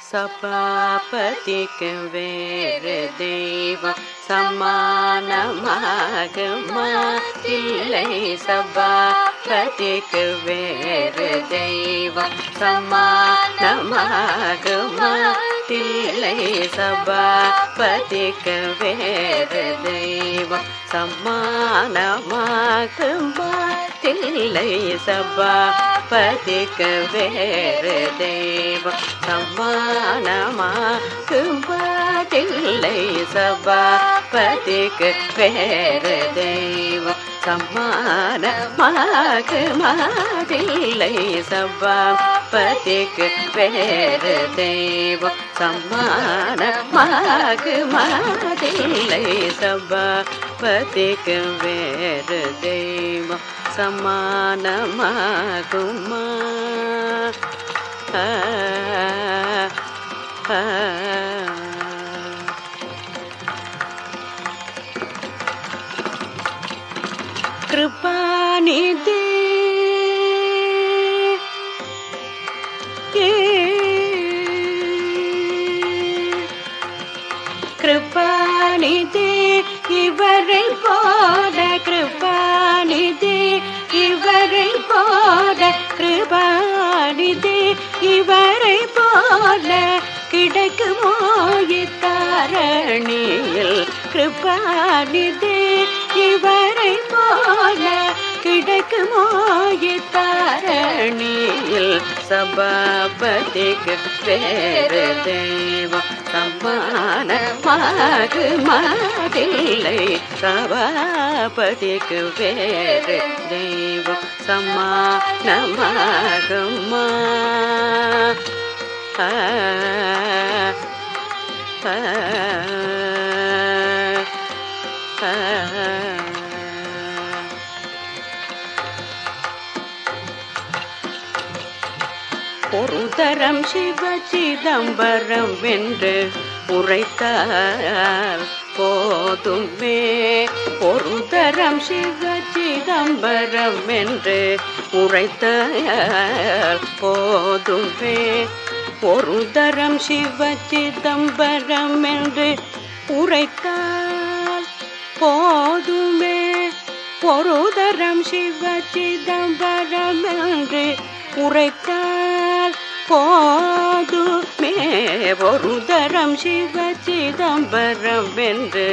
சபாபதிக்கு வேறு தெய்வம் சமானமாகுமா இல்லை சபாபதிக்கு வேறு தெய்வம் சமானமாகுமா இல்லை சபாபதிக்கு வேறு தெய்வம் சமானமாகுமா இல்லை சபாபதிக்கு வேறு தெய்வம் சமானமாகும்பதில்லை சபாபதிக்கு வேறு தெய்வம் சமானமாகுமதில்லை சபாபதிக்கு வேறு தெய்வம் சமானமாகுமதில்லை சபாபதிக்கு வேறு தெய்வம் சமானமாகுமா ஆ, ஆ. கிருபாநிதி கிருபாநிதி இவரை போல கிருபாநிதி இவரை போல கிருபாநிதி இவரை போல கிடைக்குமோ இத்தாரணியில் கிருபாநிதி இவரை போல கிடைக்குமோ இத்தாரணியில் சபாபதிக்கு வேறு தெய்வம் சமானமாகு மாதில்லை சபாபதிக்கு வேறு தெய்வம் சமானமாகுமா ஆ, ஆ, ஆ. ஒரு தரம் சிவ சிதம்பரம் வென்று உரைத்தால் போதுமே ஒரு தரம் சிவ சிதம்பரம் என்று உரைத்தால் போதுமே ஒரு தரம் சிவ சிதம்பரம் என்று உரைத்தால் போதுமே ஒரு தரம் சிவ சிதம்பரம் என்று உரைத்தால் போதுமே ஒரு தரம் சிவ சிதம்பரம் என்று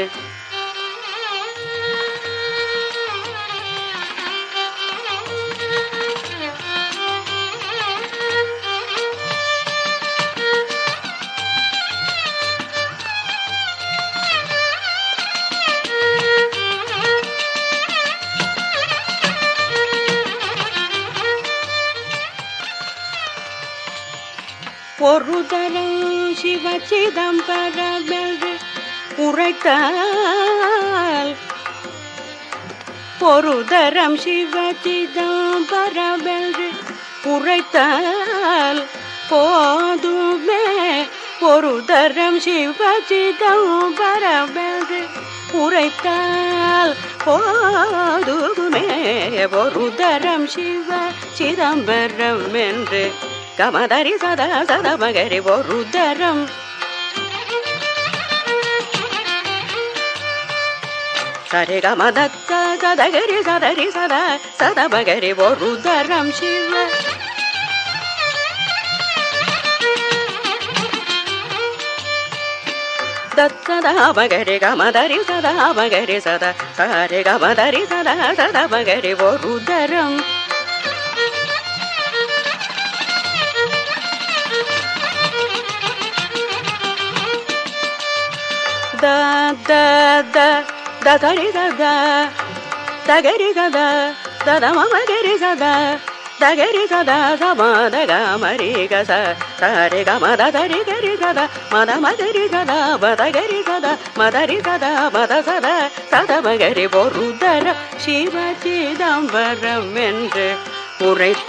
ஒரு தரம் சிவ சிதம்பரம் என்று உரைத்தால் ஒரு தரம் சிவ சிதம்பரம் என்று உரைத்தால் போதுமே ஒரு தரம் சிவ சிதம்பரம் என்று உரைத்தால் போதுமே ஒரு தரம் சிவ சிதம்பரம் என்று கமதரி சதா சதமகரி ஒரு தரம் சரி கமதத்த சதகரி சதரி சதா சதமகரி ஒரு தரம் சிவ தத்ததாமகரி கமதரி சதாமகரி சதா சரி கமதரி சதா சதமகரி ஒரு தரம் da da da da da ri da da da ga ri da da da da ma ma ga ri da da da ga ri da da da ma da ga ma ri ga sa sa re ga ma da da ri ga ri da da ma da ma ga ri da da ma da ga ri da da ma da ri da da ma da sa da sa da ma ga ri ஒரு தர சிவ சிதம்பரம் என்று உரைத்த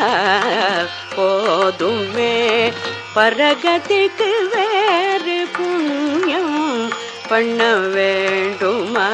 போதுமே பரகதிக்கு வேறு புண்ணியம் பண்ண வேண்டுமா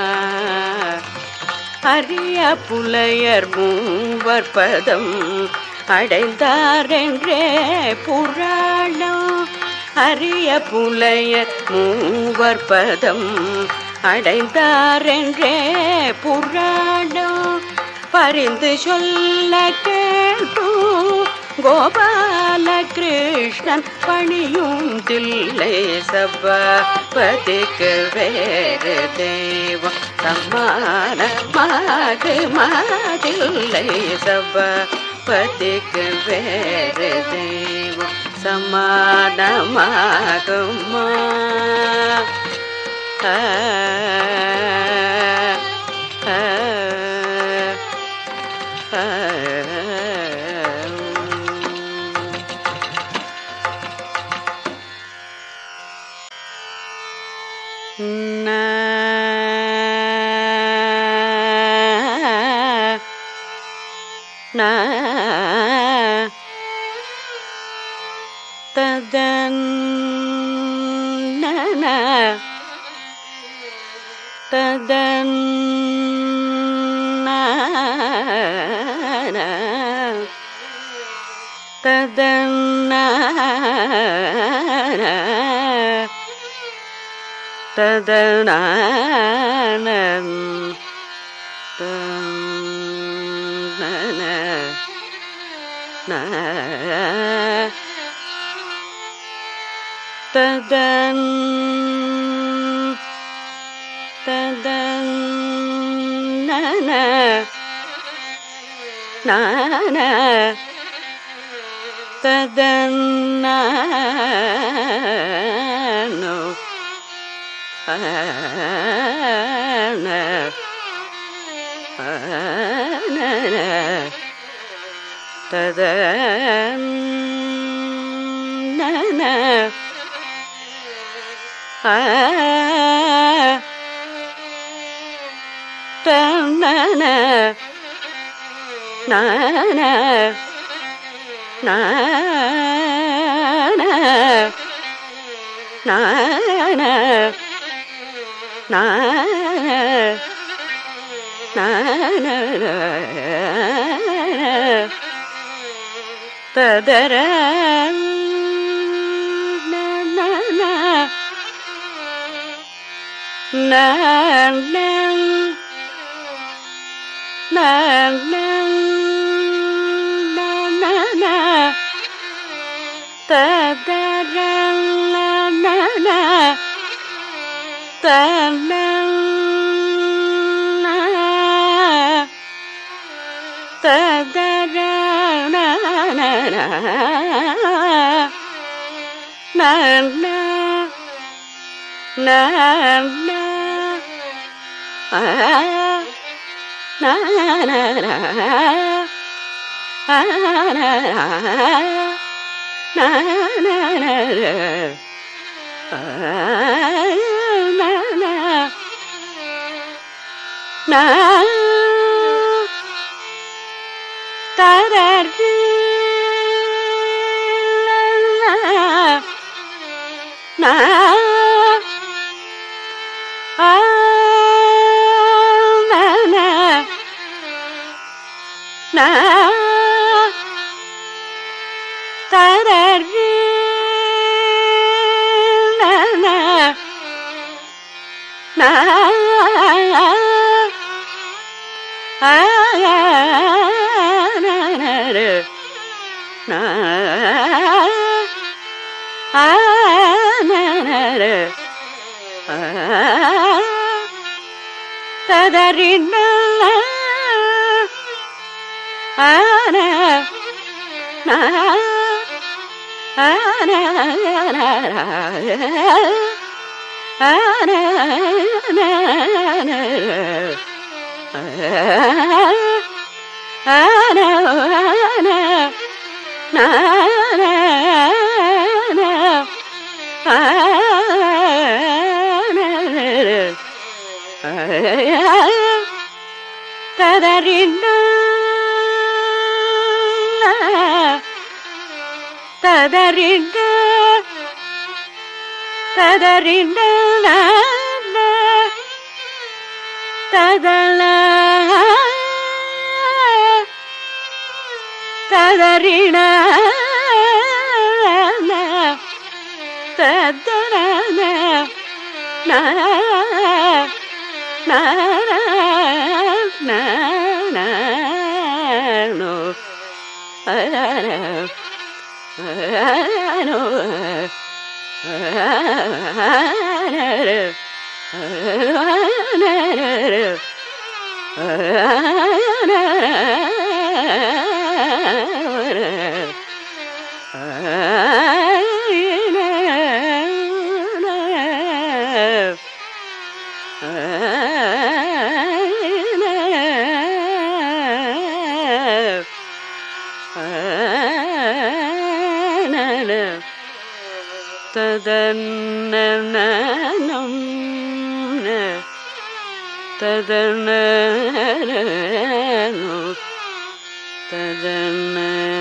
அரிய புலையர் மூவர் பதம் அடைந்தாரென்றே புராணம் அரிய புலைய மூவர் பதம் அடைந்தாரென்றே புராணம் பரிந்து சொல்ல கேட்டு கோபால கிருஷ்ணன் பணியும் தில்லை சபாபதிக்கு வேறு தெய்வம் சம்மானமாக மாதில்லை சபாபதிக்கு வேறு தெய்வம் சமானமாகுமா ஆ, ஆ, ஆ. நா நா ததன் நன ததன் நன ததன் நன ததனானன் தன்னன ந ததன் ததன் நன நான ததன் நானோ ஆன ஆன ததன் நன ஆ தன்னன நான நான நான நான நான ததர ததறின ஆன ஆன ததறின ததறின ததறின ததல ததறின தத்தன நா நா நா நா நோ நோ ததன்னம் ததன ததன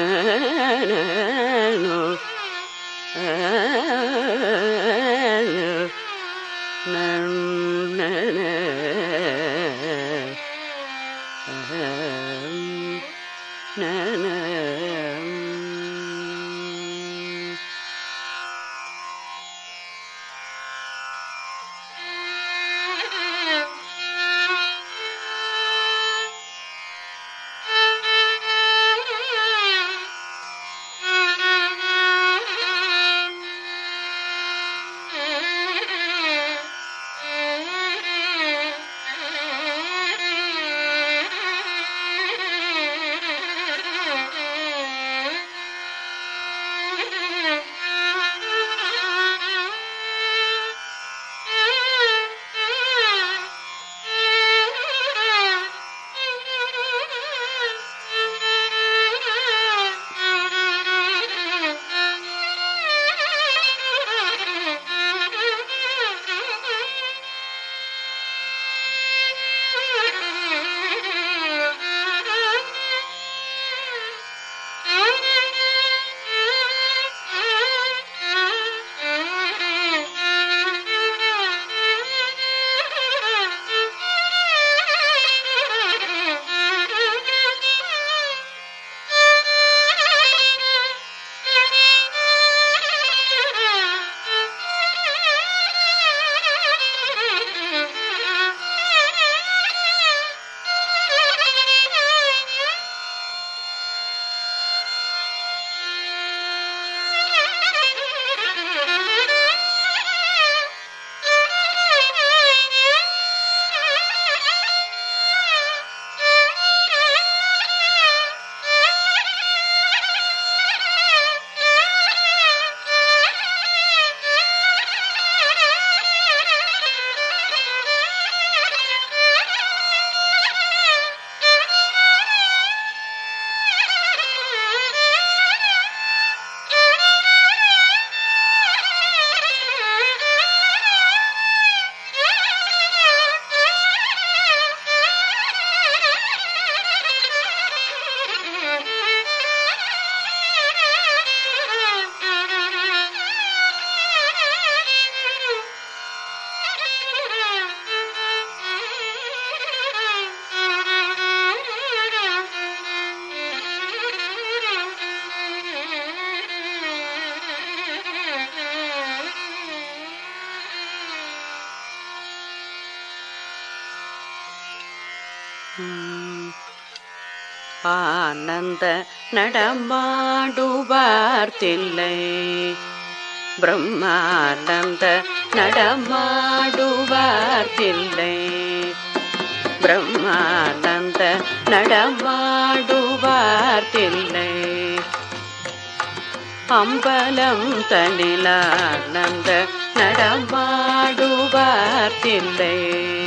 ஆனந்த நடமாடுவார்த்தில்லை பிரம்மானந்த நடமாடுவார்த்தில்லை பிரம்மானந்த நடமாடுவார்த்தில்லை அம்பலம் தனிலானந்த நடமாடுவார்த்தில்லை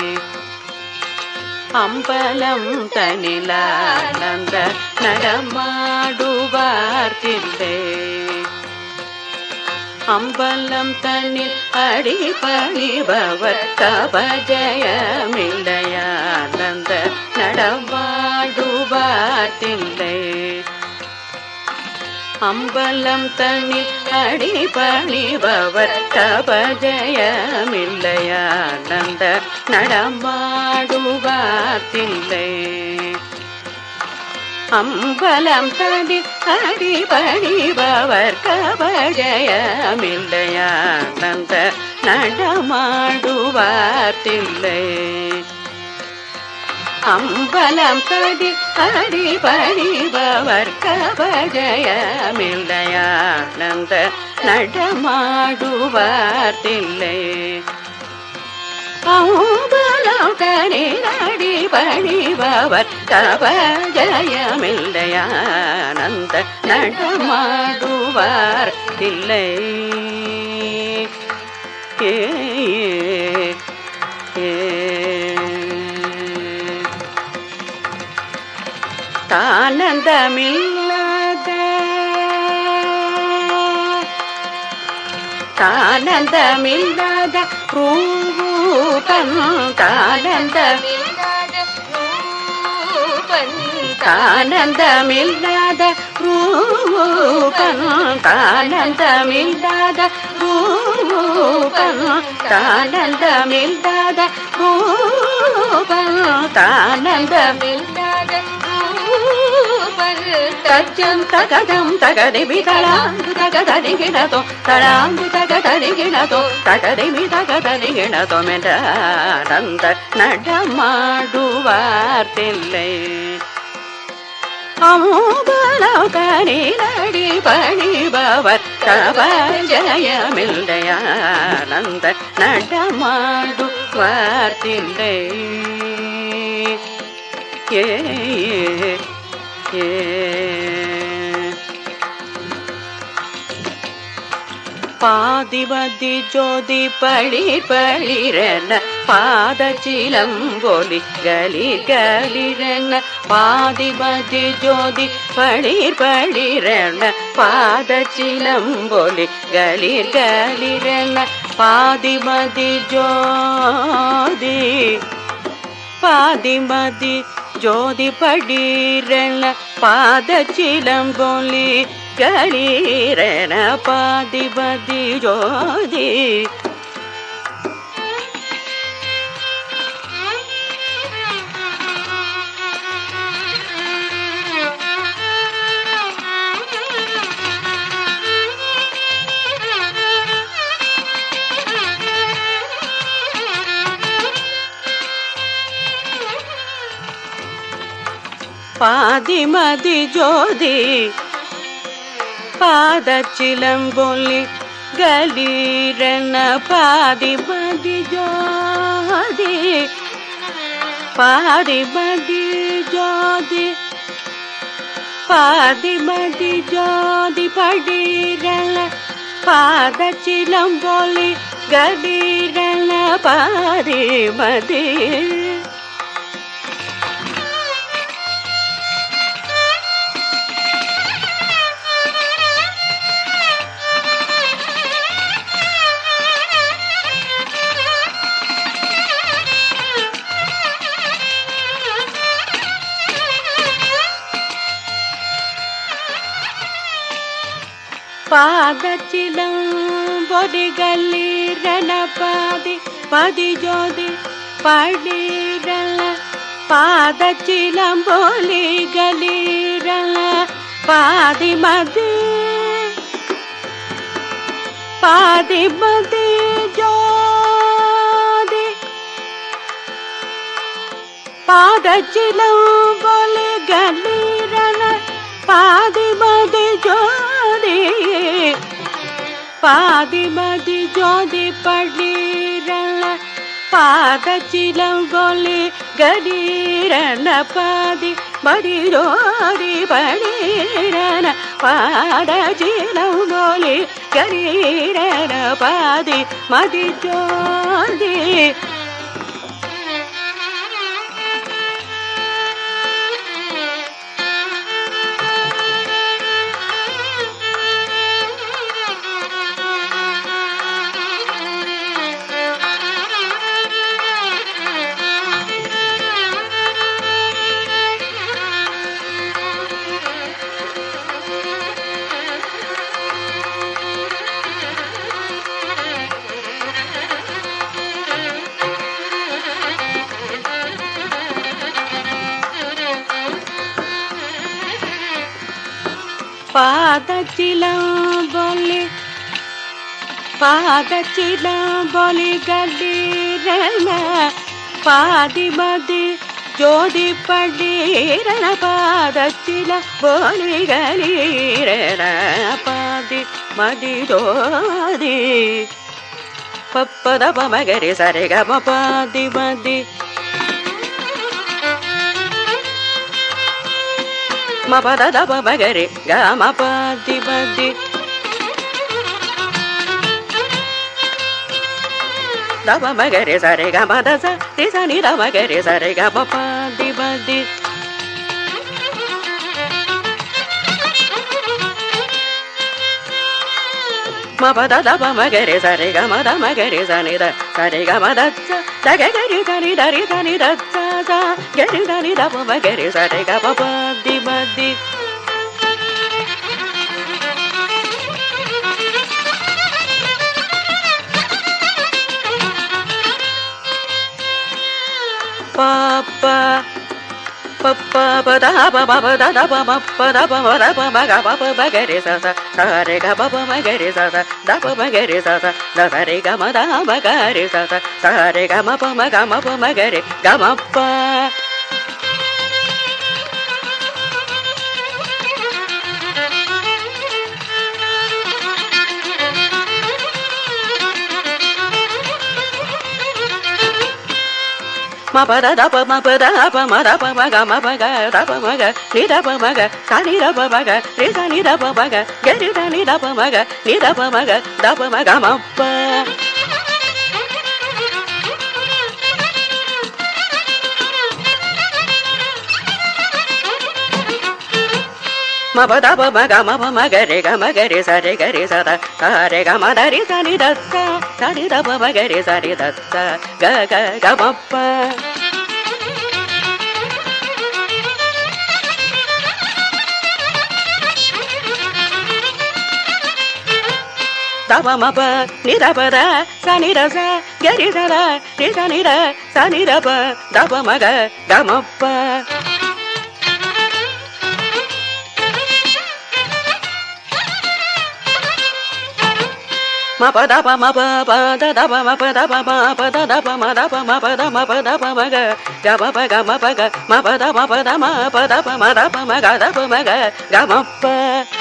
அம்பலம் தனிலானந்த நடமாடுவார்த்தில்லை அம்பலம் தன்னில் அடி பணிபவர் கபஜயமில்லையானந்த நடமாடுவார்த்தில்லை அம்பலம் தன்னில் அடி பணிபவர் கபஜயமில்லையானந்த நடமாடுவார்த்தில்லை அம்பலம் தடி அடி பணிபவர் கபஜயமில்லையா நந்த நடமாடுவார்த்தில்லை அம்பலம் தடி அடி பணிபவர் கபஜயமில்லையானந்த நடமாடுவார்த்தில்லை அம்பலம் தடி அடி பணிபவர் கபஜயமில்லையானந்த நடமாடுவார் இல்லை ஏ ஏ தானந்தமில்லாத தானந்தமில்லாத ரூபன் தானந்தமில்லாத ரூபன் தானந்தமில்லாத ரூபன் தானந்தமில்லாத ரூபன் தானந்தமில்லாத ரூபன் தானந்தமில்லாத தஜம் தகதம் தகதி விதளாந்து தகதடி கிணதோ தளாந்து தகதடி கிணதோ தகதி தகதடி கிணதோ என்ற ஆனந்த நடமாடுவார்த்தில்லை அமுதலகனிலடி பணிபவர் கபஜயமில்லையானந்த நடமாடுவார்த்தில்லை ஏ ஏ பாதிபதி ஜோதி பளிர் பளிரென பாத சிலம்பொலி கலிர் கலிரென பாதிபதி ஜோதி பளிர் பளிரென பாத சிலம்பொலி கலிர் கலிரென பாதிபதி ஜோதி பாதிமதி ஜோதி படீரென பாத சிலம்பொலி களீரென பாதிபதி ஜோதி பாதிமதி ஜோதி பாதச்சிலம்பொலி கலீரன பாதிமதி ஜோதி பாதிமதி ஜோதி பாதிமதி ஜோதி படீரன பாதச்சிலம்பொலி கலீரன பாதிமதி பாதச்சிலம் பொதிகல்லீரன பாதி பதி ஜோதி படீரல பாதச்சிலம் போலி கலீரல பாதி மதி பாதி மதி ஜோதி பாதச்சிலம் போலி கலீரல பாதி மதி ஜோதி பாதிமதி ஜோதி படீரல பாதச்சிலங்கொலி கடீரன பாதி மதி ஜோதி படீரன பாதச்சிலங்கொலி கடீரன பாதி மதி ஜோதி பாதச்சிலம்பொலி பாதச்சிலம்பொலி கல்லீரன பாதிமதி ஜோதி படீரன பாதச்சில போலி கலீரன பாதி மதி ஜோதி பப்பத பமகரி சரி கம பாதி மதி மபத தப மகரி கம பாதி மதி தப மகரி சரி கம தச திச நித மகரி சரி கம பாதி மதி மபத தப மகரி சரி கம த மகரி சனி த சரி கம தச்ச தக கரி தனி தரி தனி தச்ச ச கரி தனி தப மகரி சரி கம பாதி மதி பாப்பா பப்பா பதா பப பத தப மப்ப தப மத ப மக பப மகரி ச ச சரி க பப மகரி ச ச தப மகரி ச ச த சரி க மத மகரி ச ச சரி க ம ப மக ம ப மகரி க மப்ப ma pa da da pa ma pa da pa ma da pa ma ga ma pa ga da pa ma ga ni da pa ma ga sa ni da pa ma ga re sa ni da pa ma ga ge ni da ni da pa ma ga ni da pa ma ga da pa ma ga ma pa ma pa da pa ma ga ma pa ma ga re ga ma ga re sa re ga re sa da sa re ga ma da re sa ni da sa sa ni da pa ma ga re sa re da sa ga ga ga ma pa Daba ma pa ni da pa da sa ni da sa ga ri sa da ri sa ni da sa ni da pa da pa ma ga ga ma pa ma pa da pa ma pa pa da da pa ma pa da pa ma pa da da pa ma da pa ma pa da ma pa da pa ma ga ga pa pa ga ma pa ga ma pa da ma pa da ma pa da pa ma da pa ma ga da pa ma ga ga ma pa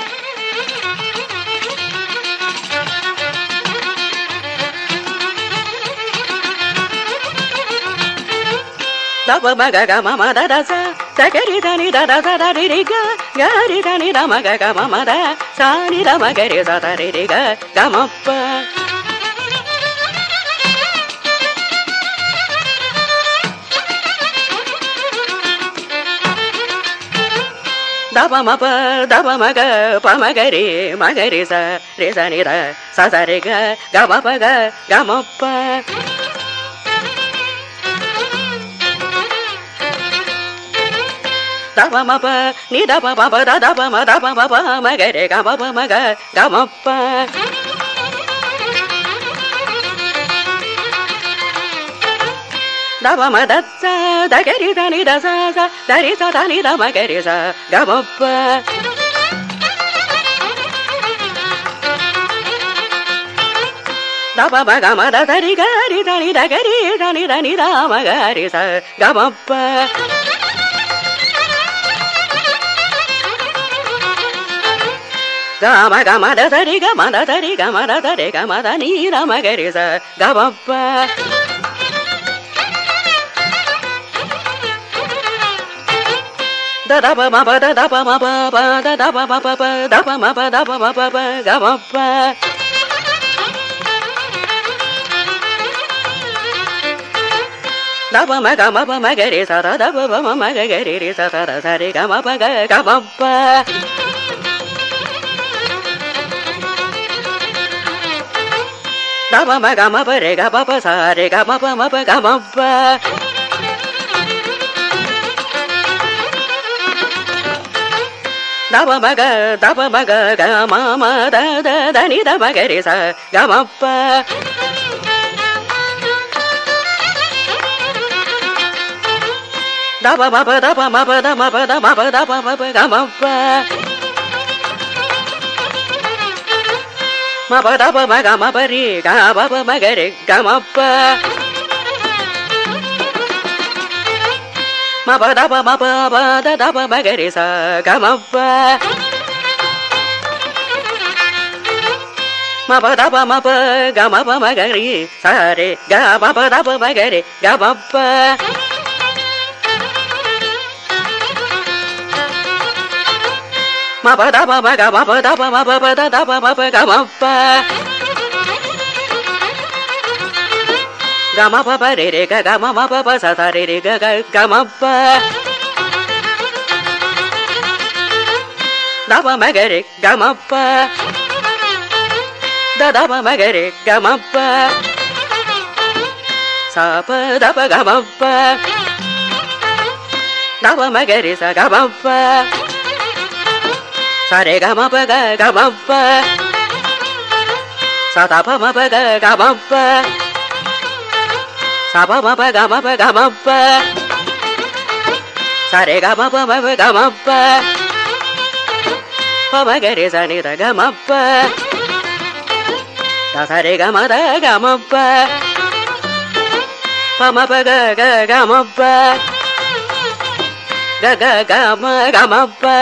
da pa ma ga ga ma ma da da sa da ga ri da ni da da sa da ri ri ga ga ri da ni da ma ga ga ma ma da sa ni da ma ga ri sa da ri ri ga ga ma pa da pa ma pa da pa ma ga pa ma ga ri ma ga ri sa ri sa ni da sa sa ri ga ga ma pa ga ga ma pa da pa ma pa ni da pa pa pa da da pa ma da pa pa pa ma ga re ga ma pa ma ga ga ma pa da pa ma da sa da ga ri da ni da sa sa da ri sa da ni da ma ga ri sa ga ma pa da pa ma ga ma da da ri ga ri da ni da ga ri da ni da ni da ma ga ri sa ga ma pa ga ma ga ma da da ri ga ma da da ri ga ma da da ri ga ma da ni da ma ga ri sa ga ma pa da da pa ma pa da da pa ma pa pa da da pa ma pa pa da pa ma pa da pa ma pa pa ga ma pa da pa ma ga ma pa ma ga ri sa da da pa pa ma ma ga ga ri ri sa sa da sa ri ga ma pa ga ga ma pa da pa ma ga ma pa re ga pa pa sa re ga ma pa ma pa ga ma pa da pa ma ga da pa ma ga ga ma ma da da da ni da ma ga re sa ga ma pa da pa ma pa da pa ma pa da ma pa da ma pa da pa ma pa ga ma pa ma pa da pa ma ga ma pa ri ga pa pa ma ga re ga ma pa ma pa da pa ma pa pa da da pa ma ga re sa ga ma pa ma pa da pa ma pa ga ma pa ma ga ri sa re ga ma pa da pa ma ga re ga ma pa ma pa da pa ma ga ma pa da pa ma pa pa da da pa ma pa ga ma pa ga ma pa pa re re ga ga ma ma pa pa sa sa re re ga ga ga ma pa da pa ma ga re ga ma pa da da pa ma ga re ga ma pa sa pa da pa ga ma pa da pa ma ga re sa ga ma pa sa re ga ma pa ga ga ma pa sa da pa ma pa ga ga ma pa sa pa ma pa ga ma pa ga ma pa sa re ga ma pa ma pa ga ma pa pa ma ga re sa ni da ga ma pa da sa re ga ma da ga ma pa pa ma pa ga ga ga ma pa ga ga ga ma ga ma pa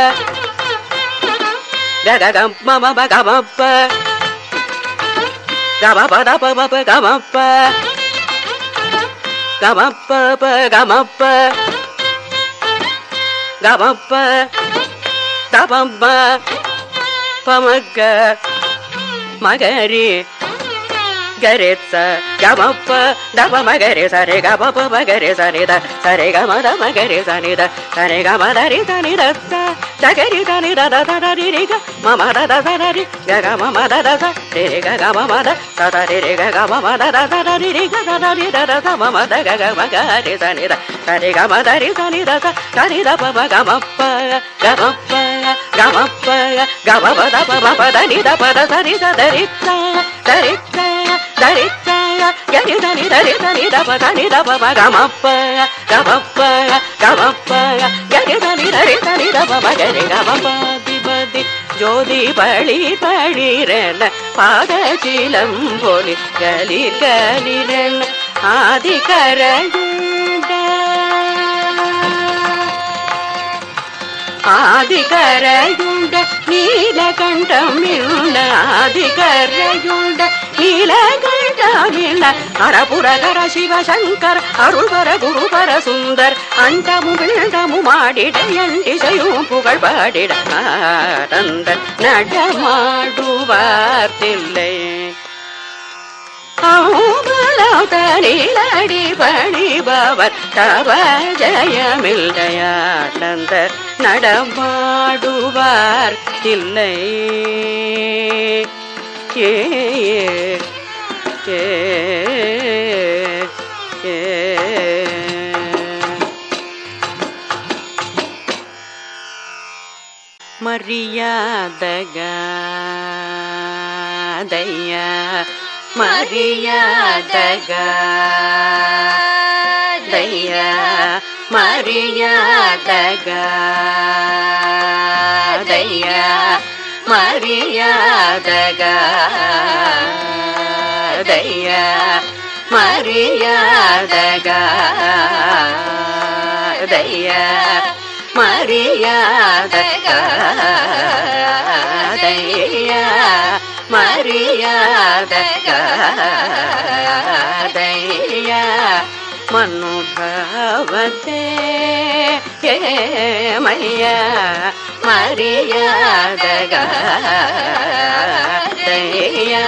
ga ga ga ma ma ba ga ma pa ga ma pa da pa ma pa ga ma pa ga ma pa pa ga ma pa ga ma pa da pa ma pa ma ga ma ga ri ga re sa ga ma pa da pa ma ga re sa re ga pa pa ma ga re sa ni da sa re ga ma da ma ga re sa ni da sa re ga ma da ri sa ni da sa da ga ri da ni da da da da ri ri ga ma ma da da da da ri ga ga ma ma da da sa re re ga ga ma ma da sa da re re ga ga ma ma da da da da ri ri ga da da ri da da sa ma ma da ga ga ma ga re sa ni da sa re ga ma da ri sa ni da sa ga ri da pa ma ga ma pa ga ma pa ga ma pa ga ma pa da pa ma pa da ni da pa da sa ri sa da ri sa da ri sa da ri sa ga ri da ni da ri da ni da pa da ni da pa ma ga ma pa ga ma pa ga ma pa ga ri da ni da ri da ni da pa ma ga ri ga ma pa di pa di ஜோதி பழி பழிரன பாதச்சிலம் பொலி கலி கலிரன் ஆதி கரகுண்ட ஆதி கரையுண்ட நீலகண்டம் இல்ல ஆதி கரையுண்ட நீலகண்டம் இல்ல அறபுரகர சிவசங்கர் அருள்வர குருபர சுந்தர் அண்டமும் பிண்டமும் ஆடிட எண்டிசையும் புகழ் பாடிட ஆனந்த நடமாடுவார் தில்லை நீலடி பணிபவர் தவ ஜயமில்லையானந்த நடமாடுவார் இல்லை ஏ ஏ ஏ மரியாதகையா மரியாதகையா மரியாதகையா மரியாதகையா மரியாதகையா மரியாதகையா மரியாதகையா மனுபவத்தே ஏ மையா மரியாதகையா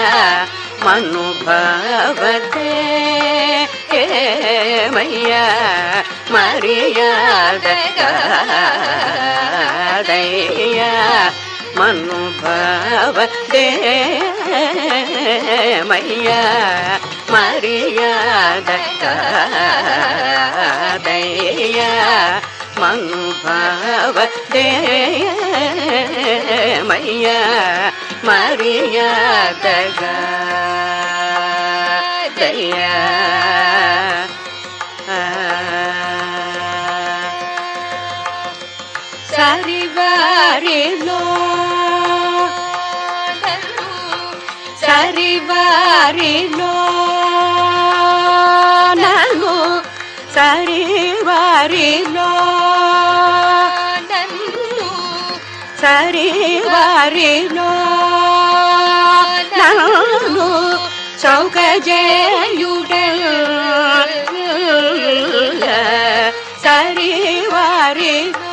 மனுபவத்தே ஏ மையா மரியாதகையா மனுபவ தே மையா மரியாதையா மனுபவ தே மையா மரியாதையா சரிவாரிலோ వారిలో నన్ను సరి వారిలో నన్ను సరి వారిలో నన్ను చౌక జయుడల్ సరి వారిలో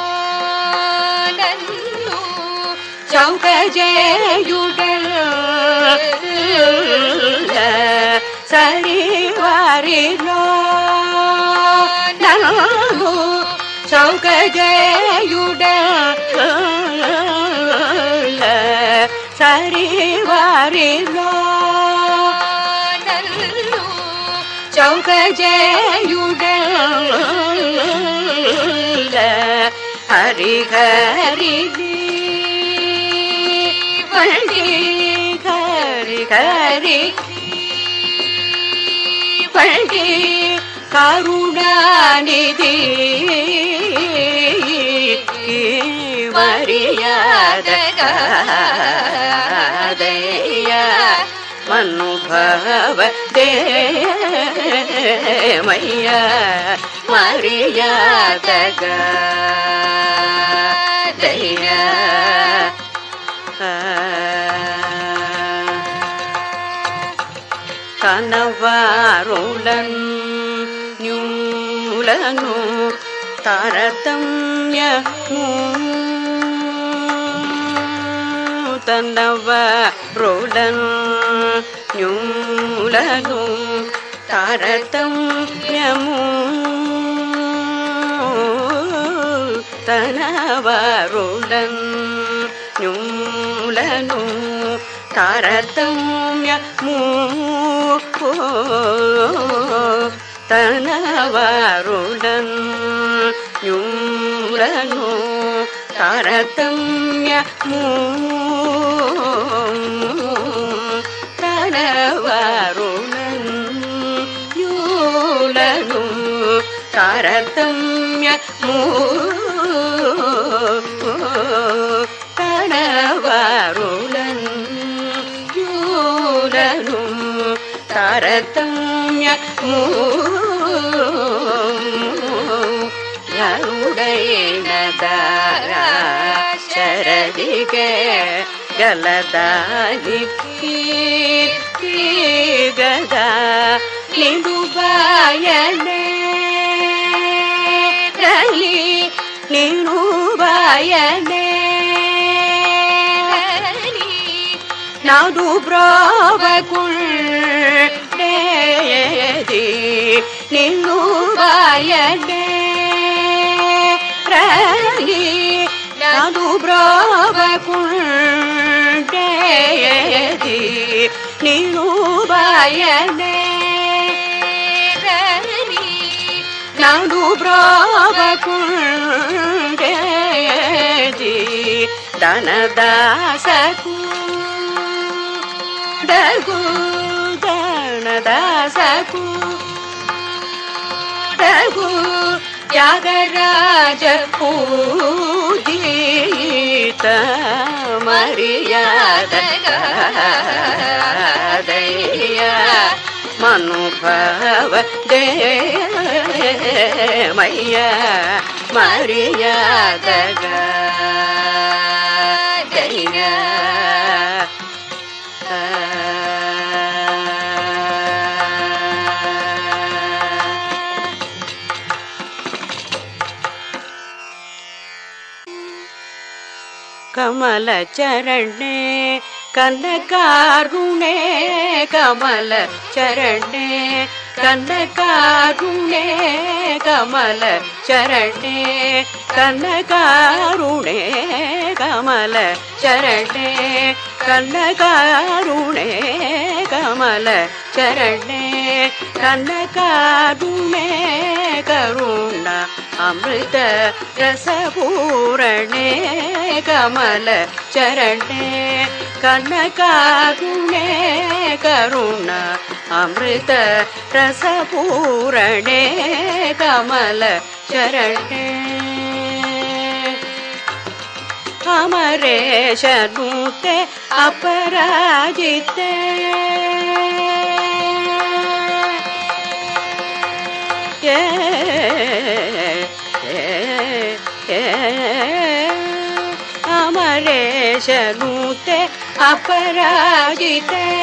నన్ను చౌక జయుడల్ సరి వారిలో నన్ను చౌక జయుడ సరి వారిలో నన్ను చౌక జయుడ హరి హరి హరి హరి హరి பண்டி கருணாநிதி மரியாத காதைய மனுபவ தேமைய மரியாத காதைய కనవారులన్ న్యూలను తారతమ్యము తనవరులన్ న్యూలను తారతమ్యము తనవరులన్ న్యూలను తారతమ్యము తనవరులన్ న్యూలను తారతమ్యము తనవరులన్ న్యూలను తారతమ్యము తనవరులన్ యూలను తారతమ్యము గరుడైన దారా శరదిగే గలదాని గదా నిడుబాయనే రలి నిడుబాయనే నాదు బ్రోవకుళ్ళేది నిన్ను బాయనే రలి నాదు బ్రోవకుళ్ళేది నిన్ను బాయనే నాడు బ్రోవకుళ్ళేది ధనదాసకు డగు ధనదాసకు డగు త్యాగరాజ పూజిత మర్యాద దయ మనుభవ దేమయ్య మర్యాదగా దయ ಕಮಲ ಚರಣೆ ಕನಕಾರುಣೆ ಕಮಲ ಚರಣೆ ಕನಕಾರುಣೆ ಕಮಲ ಚರಣೆ ಕನಕಾರುಣೆ ಕಮಲ ಚರಣೆ ಕನಕಾರುಣೆ ಕಮಲ ಚರಣೆ ಕನಕಾರುಣೆ ಕರುಣ ಅಮೃತ ರಸಪೂರಣೆ ಕಮಲ ಚರಣೆ ಕನಕಾರುಣೆ ಕರುಣ ಅಮೃತ ರಸಪೂರಣೆ ಕಮಲ ಚರಣೆ ಅಮರೇಶನುತೆ ಅಪರಾಜಿತೆ ಏ ಅಮರೇಶನುತೆ ಅಪರಾಜಿತೆ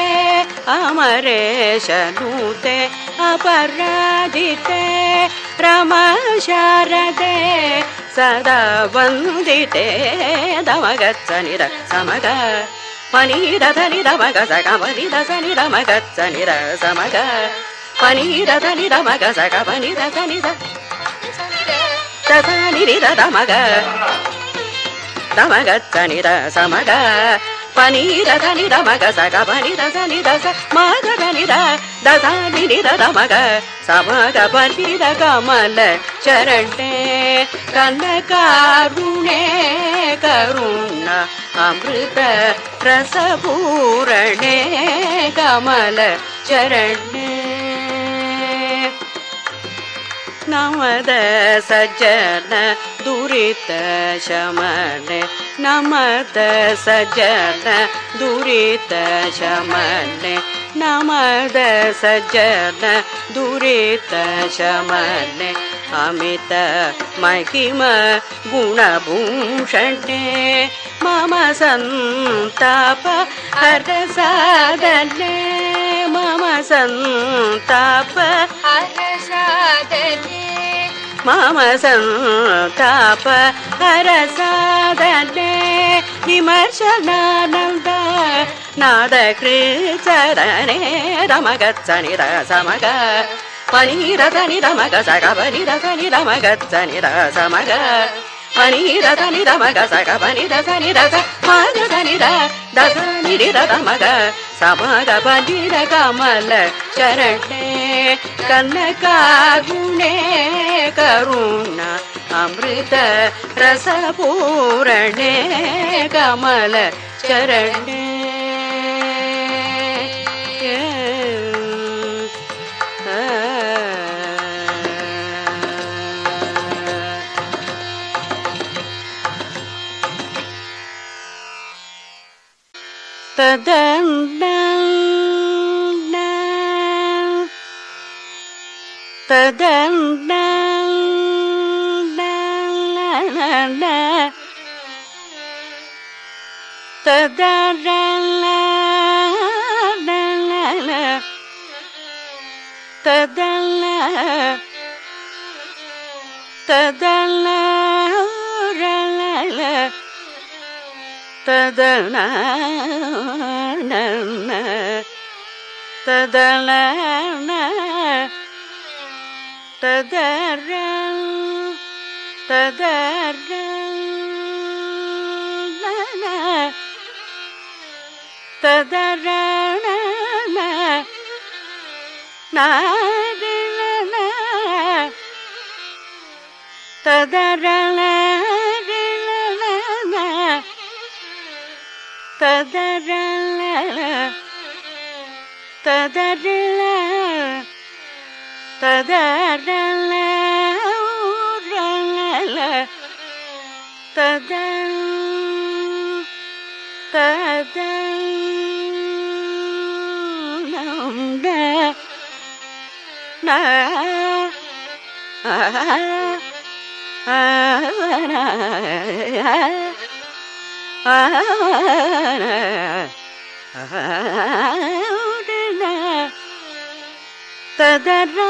ಅಮರೇಶನುತೆ ಅಪರಾಜಿತೆ ರಮ ಶಾರದೆ ಸದಾ ವಂದಿತೆ ದಮಗಚ್ಚ ನಿರ ಸಮಗ ಪನೀರ ಧನಿರ ಮಗ ಸಗ ಮನಿದ ಸನಿರ ಮಗಚ್ಚ ನಿರ ಸಮಗ ಪನೀರ ಧನಿರ ಮಗ ಸಗ ಮನಿದ ಸನಿದ ದಸನಿರಿದ ದಮಗ ದಮಗಚ್ಚ ನಿರ ಸಮಗ ಪನೀರ ಧನಿರ ಮಗ ಸಗ ಪನಿದ ಸನಿದ ಸ ಮಗ ಧನಿರ ದಸ ನಿರಿದ ದಮಗ ಸಮಗ ಪನಿದ ಕಮಲ ಶರಣೆ ಕನಕಾರುಣೆ ಕರುಣ ಅಮೃತ ರಸಪೂರಣೆ ಕಮಲ ಶರಣೆ ನಮದ ಸಜ್ಜನ ದುರಿತ ಶಮನೆ ನಮದ ಸಜ್ಜನ ದುರಿತ ಶಮನೆ ನಮದ ಸಜ್ಜನ ದುರಿತ ಶಮನೆ ಅಮಿತ ಮಹಿಮ ಗುಣಭೂಷಣೆ ಮಮ ಸಂತಾಪ ಹರ ಸಾಧನೆ ಮಮ ಸಂತಾಪ ಮಮ ಸಂತಾಪ ಹರ ಸಾಧನೆ ವಿಮರ್ಶನಾನಂದ ನಾದ ಕೃಚರಣೆ ರಮಗಚ್ಚ ನಿರ ಸಮಗ ಪನೀರ ನಿರ ಮಗ ಸಗ ಪನಿರ ನಿರ ಮಗಚ್ಚ ನಿರ ಸಮಗ ಪನೀರ ನಿರ ಮಗ ಸಗ ಪನಿರ ನಿರ ಮಗ ನಿರ ದಸ ನಿರಿದ ಮಗ ಸಮಗ ಪನಿರ ಕಮಲ ಶರಣೆ ಕನಕಾಗುಣೆ ಕರುಣ ಅಮೃತ ರಸಪೂರಣೆ ಕಮಲ ಶರಣೆ ತದಂಡ ತದಂಡ ತದರಲ ತದಲ ತದಲ ರಲ ತದನ ತದಲ ತದರ ತದರ ತದರ ನಾರಿನ ತದರಳ ತದರಳ ತದರಳ ತದರಳ ಉರಳ ತದ ತದ ನಮ್ದ ನ ಆ ತದರ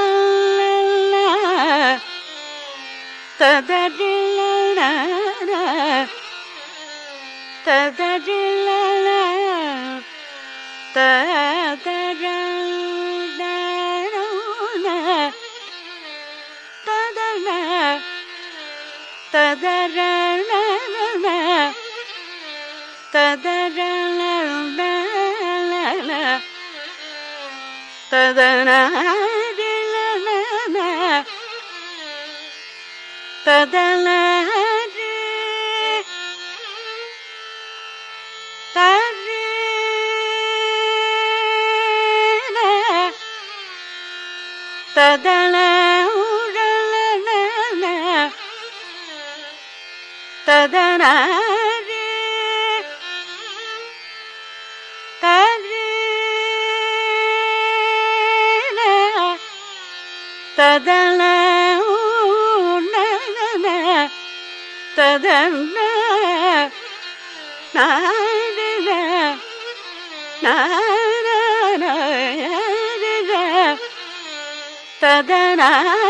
ತದರಿಲ್ಲ ತದರಿಲ್ಲ ತದರ ತದನ ತದರಣ ತದರಣ ತದನ ತದನ ತದನ ಉಡಲನ ತದನ ರೇ ததன உன்னன ததன நாதன நாதன ததன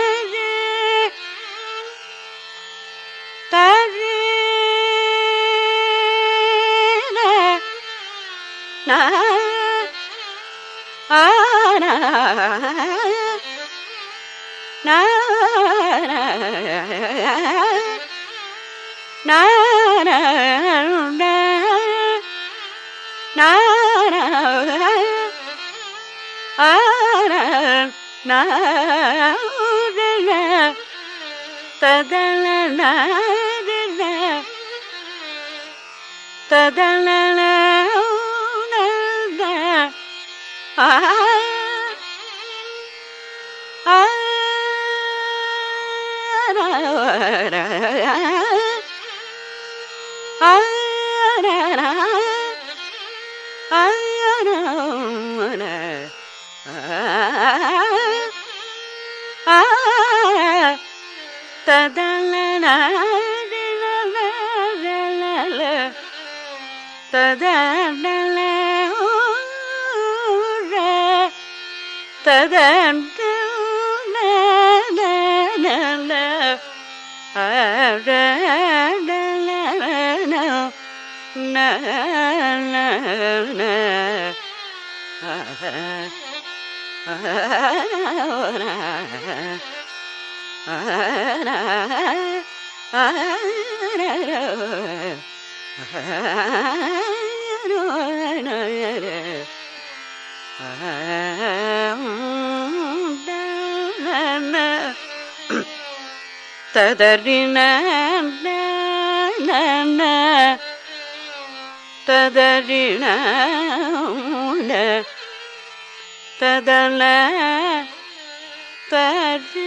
தரி na na na na ததறின ததறின ததல தரி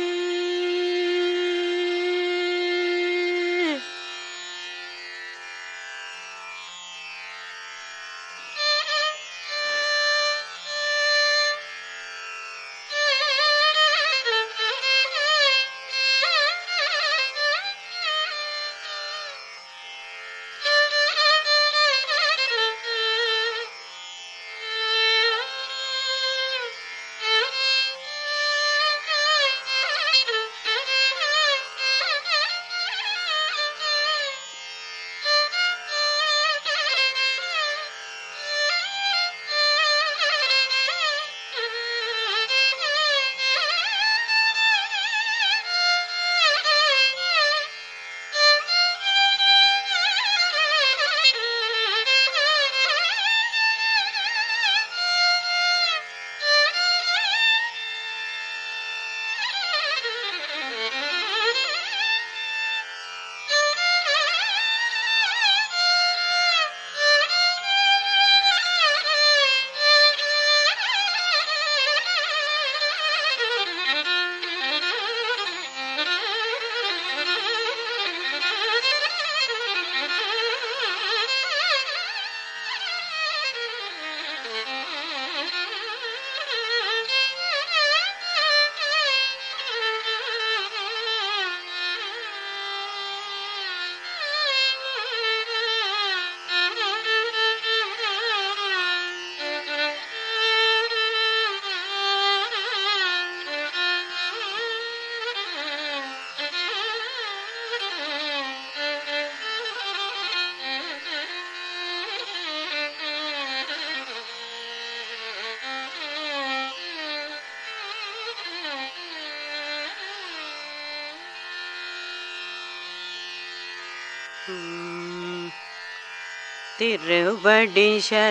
திருவடி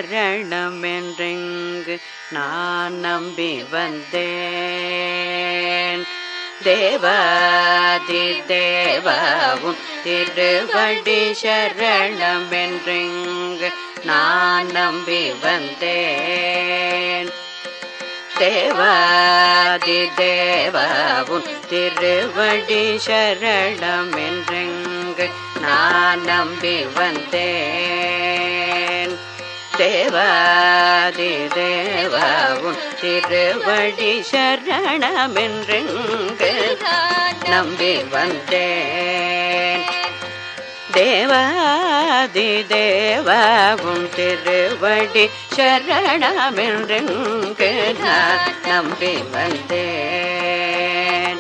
சரணமென்றெங்கு நான் நம்பி வந்தேன் தேவாதி தேவாவும் திருவடி சரணமென்றெங்கு நான் நம்பி வந்தேன் தேவாதி தேவாவும் திருவடி சரணமென்றெங்கு நான் நம்பி வந்தேன் தேவாதி தேவாவும் திருவடி சரணமென்றெங்கு நம்பி வந்தேன் தேவாதி தேவாவும் திருவடி சரணமென்றெங்கு நான் நம்பி வந்தேன்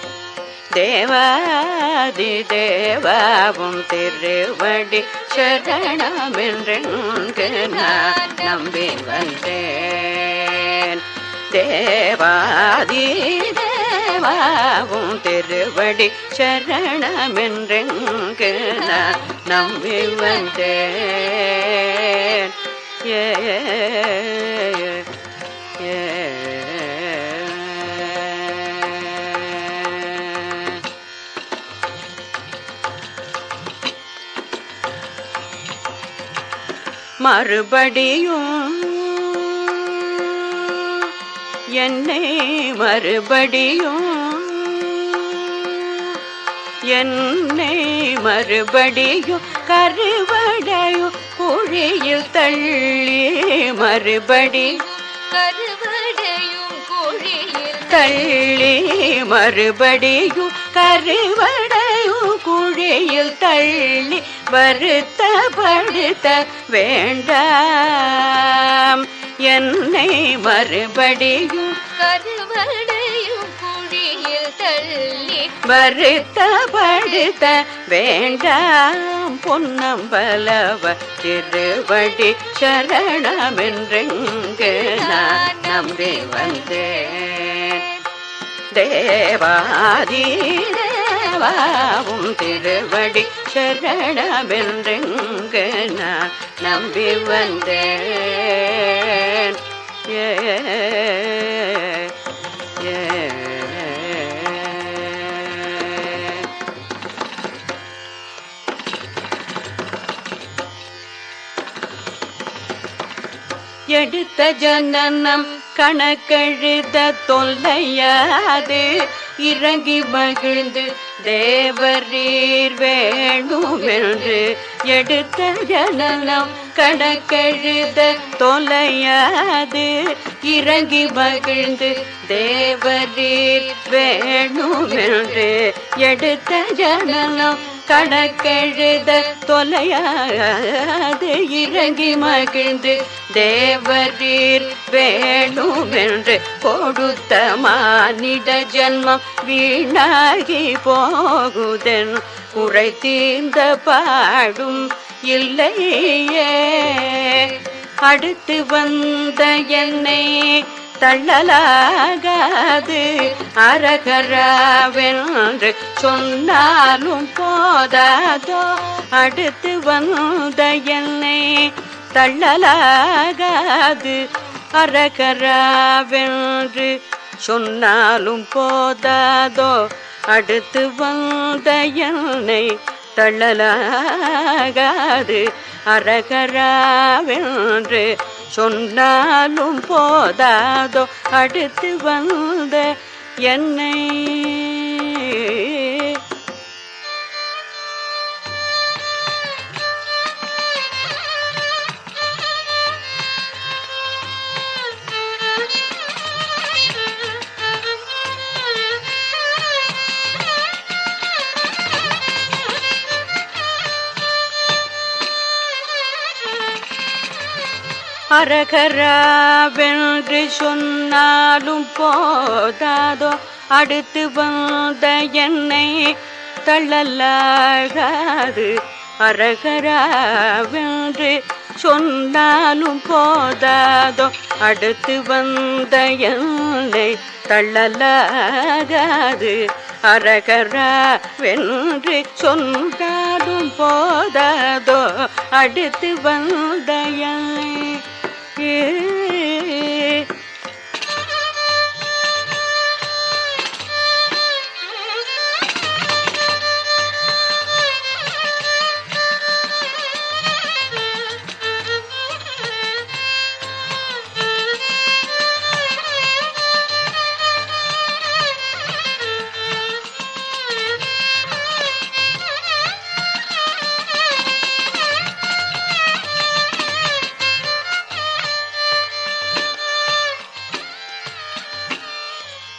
தேவாதி தேவாவும் திருவடி சரணமென்றெங்கு நான் நம்பி வந்தேன் தேவாதி தேவாவும் திருவடி சரணமென்றெங்கு நான் நம்பி வந்தேன் ஏ ஏ மறுபடியும் என்னை மறுபடியும் என்னை மறுபடியும் கருவடையும் குழியில் தள்ளி மறுபடி கருவடையும் குழியில் தள்ளி மறுபடியும் கருவடையும் குழியில் தள்ளி வருத்தப்படுத்த வேண்டாம் என்னை மறுபடியும் கருவடையும் குழியில் தள்ளி வருத்தப்படுத்த வேண்டாம் பொன்னம்பலவ திருவடி சரணமென்றெங்கு நான் நம்பி வந்தேன் தேவாதி தேவாவும் திருவடி சரணமென்றெங்கு நான் நம்பி வந்தேன் ஏ ஏ எடுத்த ஜனனம் கணக்கெழுத தொல்லையாது இறங்கி மகிழ்ந்து தேவரீர் வேணுமென்று எடுத்த ஜனனம் கணக்கெழுத தொலையாது இறங்கி மகிழ்ந்து தேவரீர் வேணுமென்று எடுத்த ஜனனம் கணக்கெழுத தொலையாது இறங்கி மகிழ்ந்து தேவரீர் வேணுமென்று கொடுத்த மானிட ஜன்மம் வீணாகி போகுதன் குறை தீர்ந்த பாடும் இல்லையே அடுத்து வந்த என்னை தள்ளலாகாது அரகராவென்று சொன்னாலும் போதாதோ அடுத்து வந்த என்னை தள்ளலாகாது அரகராவென்று சொன்னாலும் போதாதோ அடுத்து வந்த என்னை தள்ளலாகாது அரகராவென்று சொன்னாலும் போதாதோ அடுத்து வந்த என்னை அரகராவென்று சொன்னாலும் போதாதோ அடுத்து வந்த என்னை தள்ளலாகாது அரகராவென்று சொன்னாலும் போதாதோ அடுத்து வந்த என்னை தள்ளலாகாது அரகரா வென்று சொன்னாலும் போதாதோ அடுத்து வந்த என்னை ஏ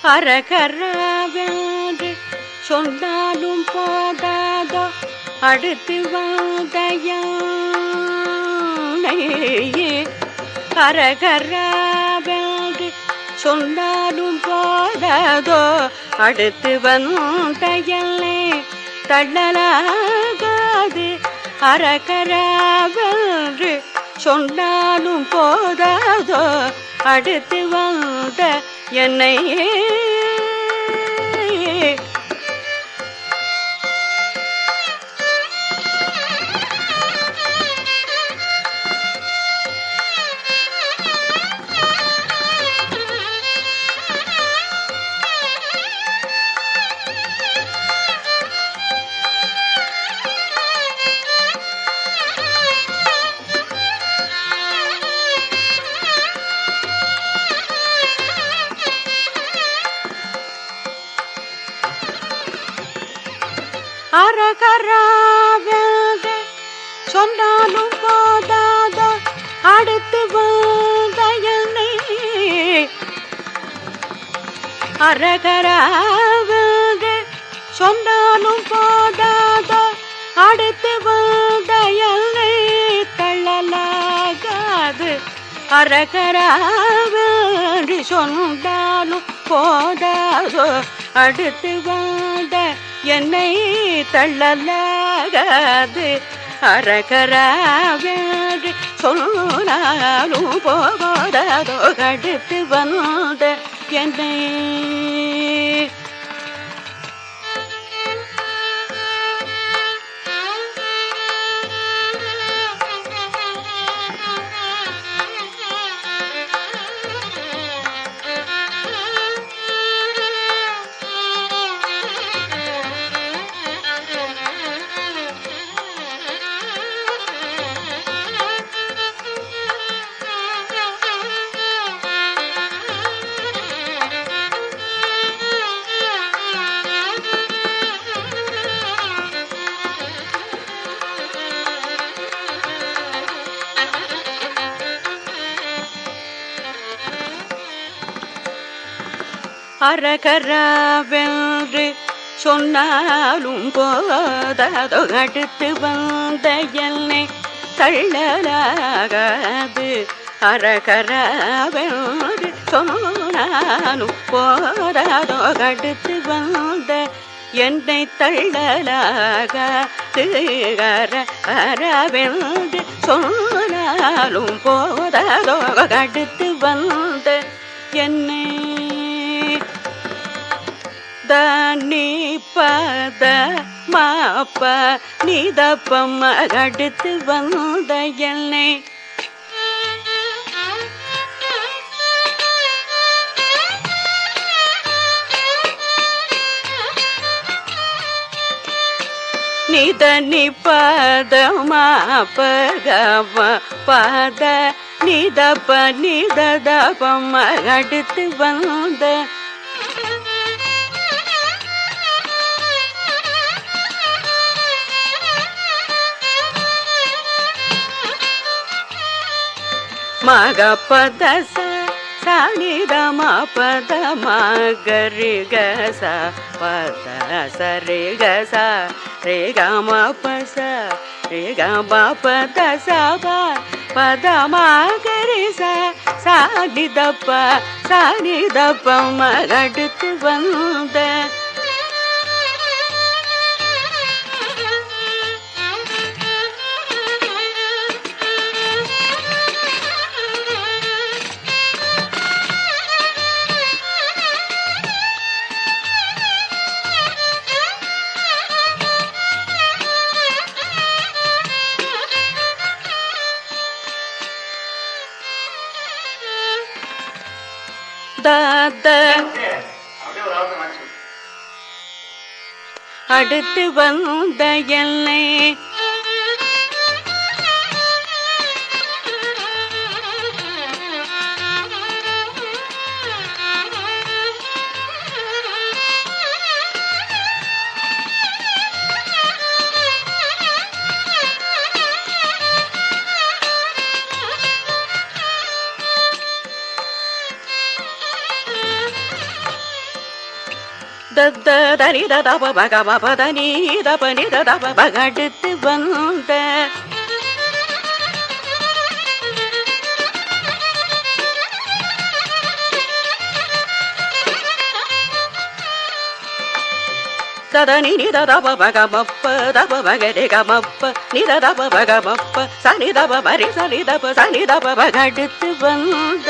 அரகரவென்று சொன்னாலும் போதாதோ அடுத்து வந்தையானை அரகரவென்று சொன்னாலும் போதாதோ அடுத்து வந்தையல்லை தள்ளலாகாது அரகரவென்று சொன்னாலும் போதாதோ அடுத்து வந்த என்னை அரகராக சொன்னாலும் போதாதோ அடுத்து வந்தயனை அரகராக சொன்னாலும் போதாதோ அடுத்து வந்தயனை தள்ளலாகாது அரகராவென்று சொன்னாலும் போதாதோ அடுத்து வந்த என்னை தள்ளலாகாது அரகராவென்று சொன்னாலும் போதாதோ அடுத்து வந்த என்னை அரகராவென்று சொன்னாலும் போதாதோ அடுத்து வந்த என்னை தள்ளலாகாது அரகராவென்று சொன்னாலும் போதாதோ அடுத்து வந்த என்னை தள்ளலாகாது அரவென்று சொன்னாலும் போதாதோ அடுத்து வந்த என்னை தனி பத மாப்ப நிதப்பம் அடுத்து வந்த என்னை நித நிபத மாப்ப கம பத நிதப்ப நிததபம் அடுத்து வந்த மகப்பத சனித மபத மகரி கச பத சரி கச ரே கம பச ரே கம பத சப பத மகரி ச சானிதப்ப சானிதப்ப மகடுத்து வந்த தத அப்படியே ஒரு ஆவட்டம் மாற்றி சொல்லு. அடுத்து வந்த எல்லை தத்த தனி தப பகம பதனி தப நி தப பகடுத்து வந்த ததனி நித தப பகமப்ப தப பகரி கமப்ப நித தப பகமப்ப சனி தப மரி சனி தப சனி தப பகடுத்து வந்த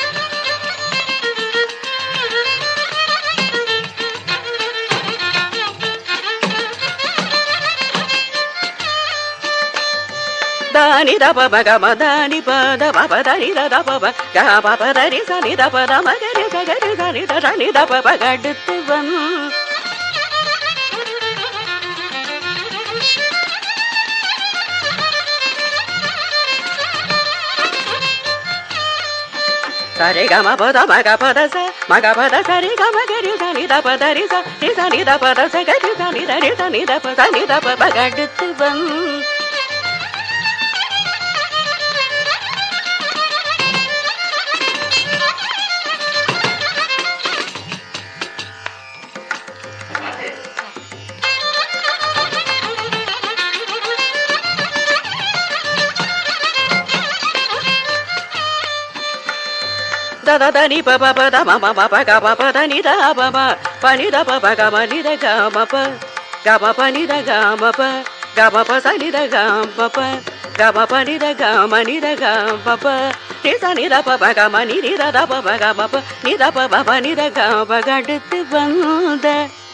దాని దప మగ మదాని పద పప దని ద పప గ పప దని సని ద పద మగరి సగరి సని ద సని ద పప గడుத்து వన్ సరి గమ పద మగ పద స మగ పద సరి గమ గరి సని ద పద రి స రి సని ద పద స గరి సని ద రి సని ద ప సని ద ప గడుத்து వన్ da da da ni pa pa pa da ma ma ma pa ga pa pa da ni da pa pa pa ni da pa pa ga ma ni da ga ma pa ga ma pa ni da ga ma pa ga ma pa sa ni da ga ma pa ga ma pa ni da ga ma ni da ga ma pa ni sa ni da pa pa ga ma ni ni da da pa pa ga ma pa ni da pa pa pa ni da ga pa ga அடுத்து வந்த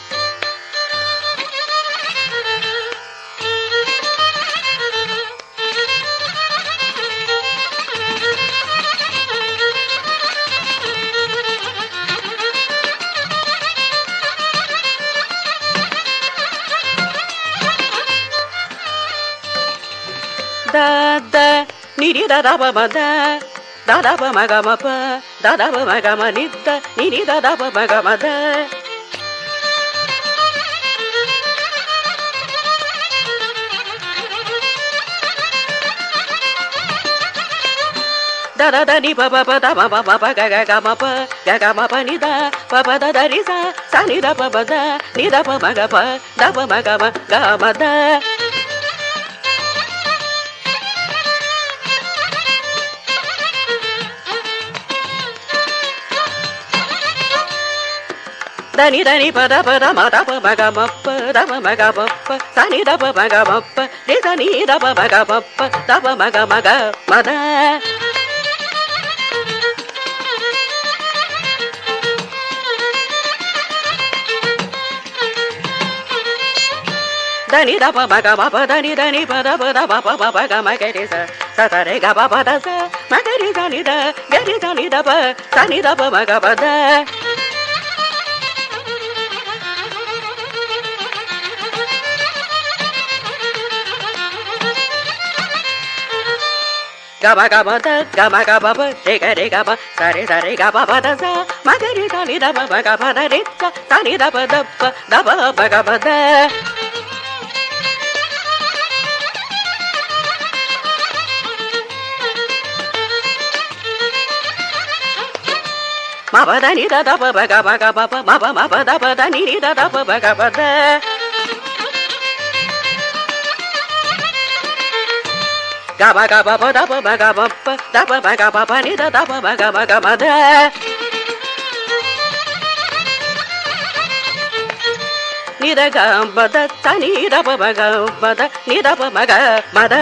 da da ni ni da da pa ma da da da pa ma ga ma pa da da pa ma ga ma ni da ni ni da da pa ma ga ma da da da da ni pa pa pa da ma pa pa pa ga ga ga ma pa ga ga ma pa ni da pa pa da da ri sa sa ni da pa pa da ni da pa ma ga pa da pa ma ga ma ga ma da దని దని పద పద మద ప మగ మప్ప దప మగ మప్ప సని దప మగ మప్ప రి సని దప మగ మప్ప దప మగ మగ మద దని దప మగ మప దని దని పద పద పప పప గ మగ రి స స స రే గ ప ప ద స మగ రి సని ద గ రి సని దప సని దప మగ పద gaba gaba da gaba gaba ba re ga re gaba sa re sa re gaba ba da sa ma ga re sa ni da ba ba gaba da re sa sa ni da ba da ba da ba ba gaba da ma ba da ni da da ba ba gaba gaba ba ma ba ma ba da ba da ni ni da da ba ba gaba da gaba gaba ba da ba ba gaba ba da ba ba gaba ba ni da da ba ba gaba gaba da ni da ga ba da ta ni da ba ba ga ba da ni da ba ma ga ma da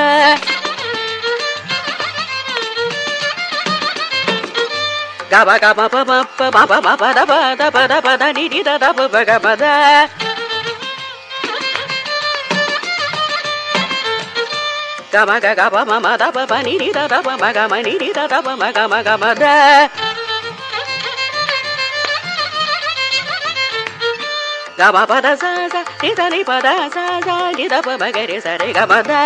gaba gaba ba ba ba ba ba ba ba da ba da ba da ba da ni ni da da ba ba ga ba da gama ga ga ba ma ma da ba ba ni ni da da ba ma ga ma ni ni da da ba ma ga ma ga ma da ga ba ba da sa sa ni da ni ba da sa sa ni da ba ma ga re sa re ga ma da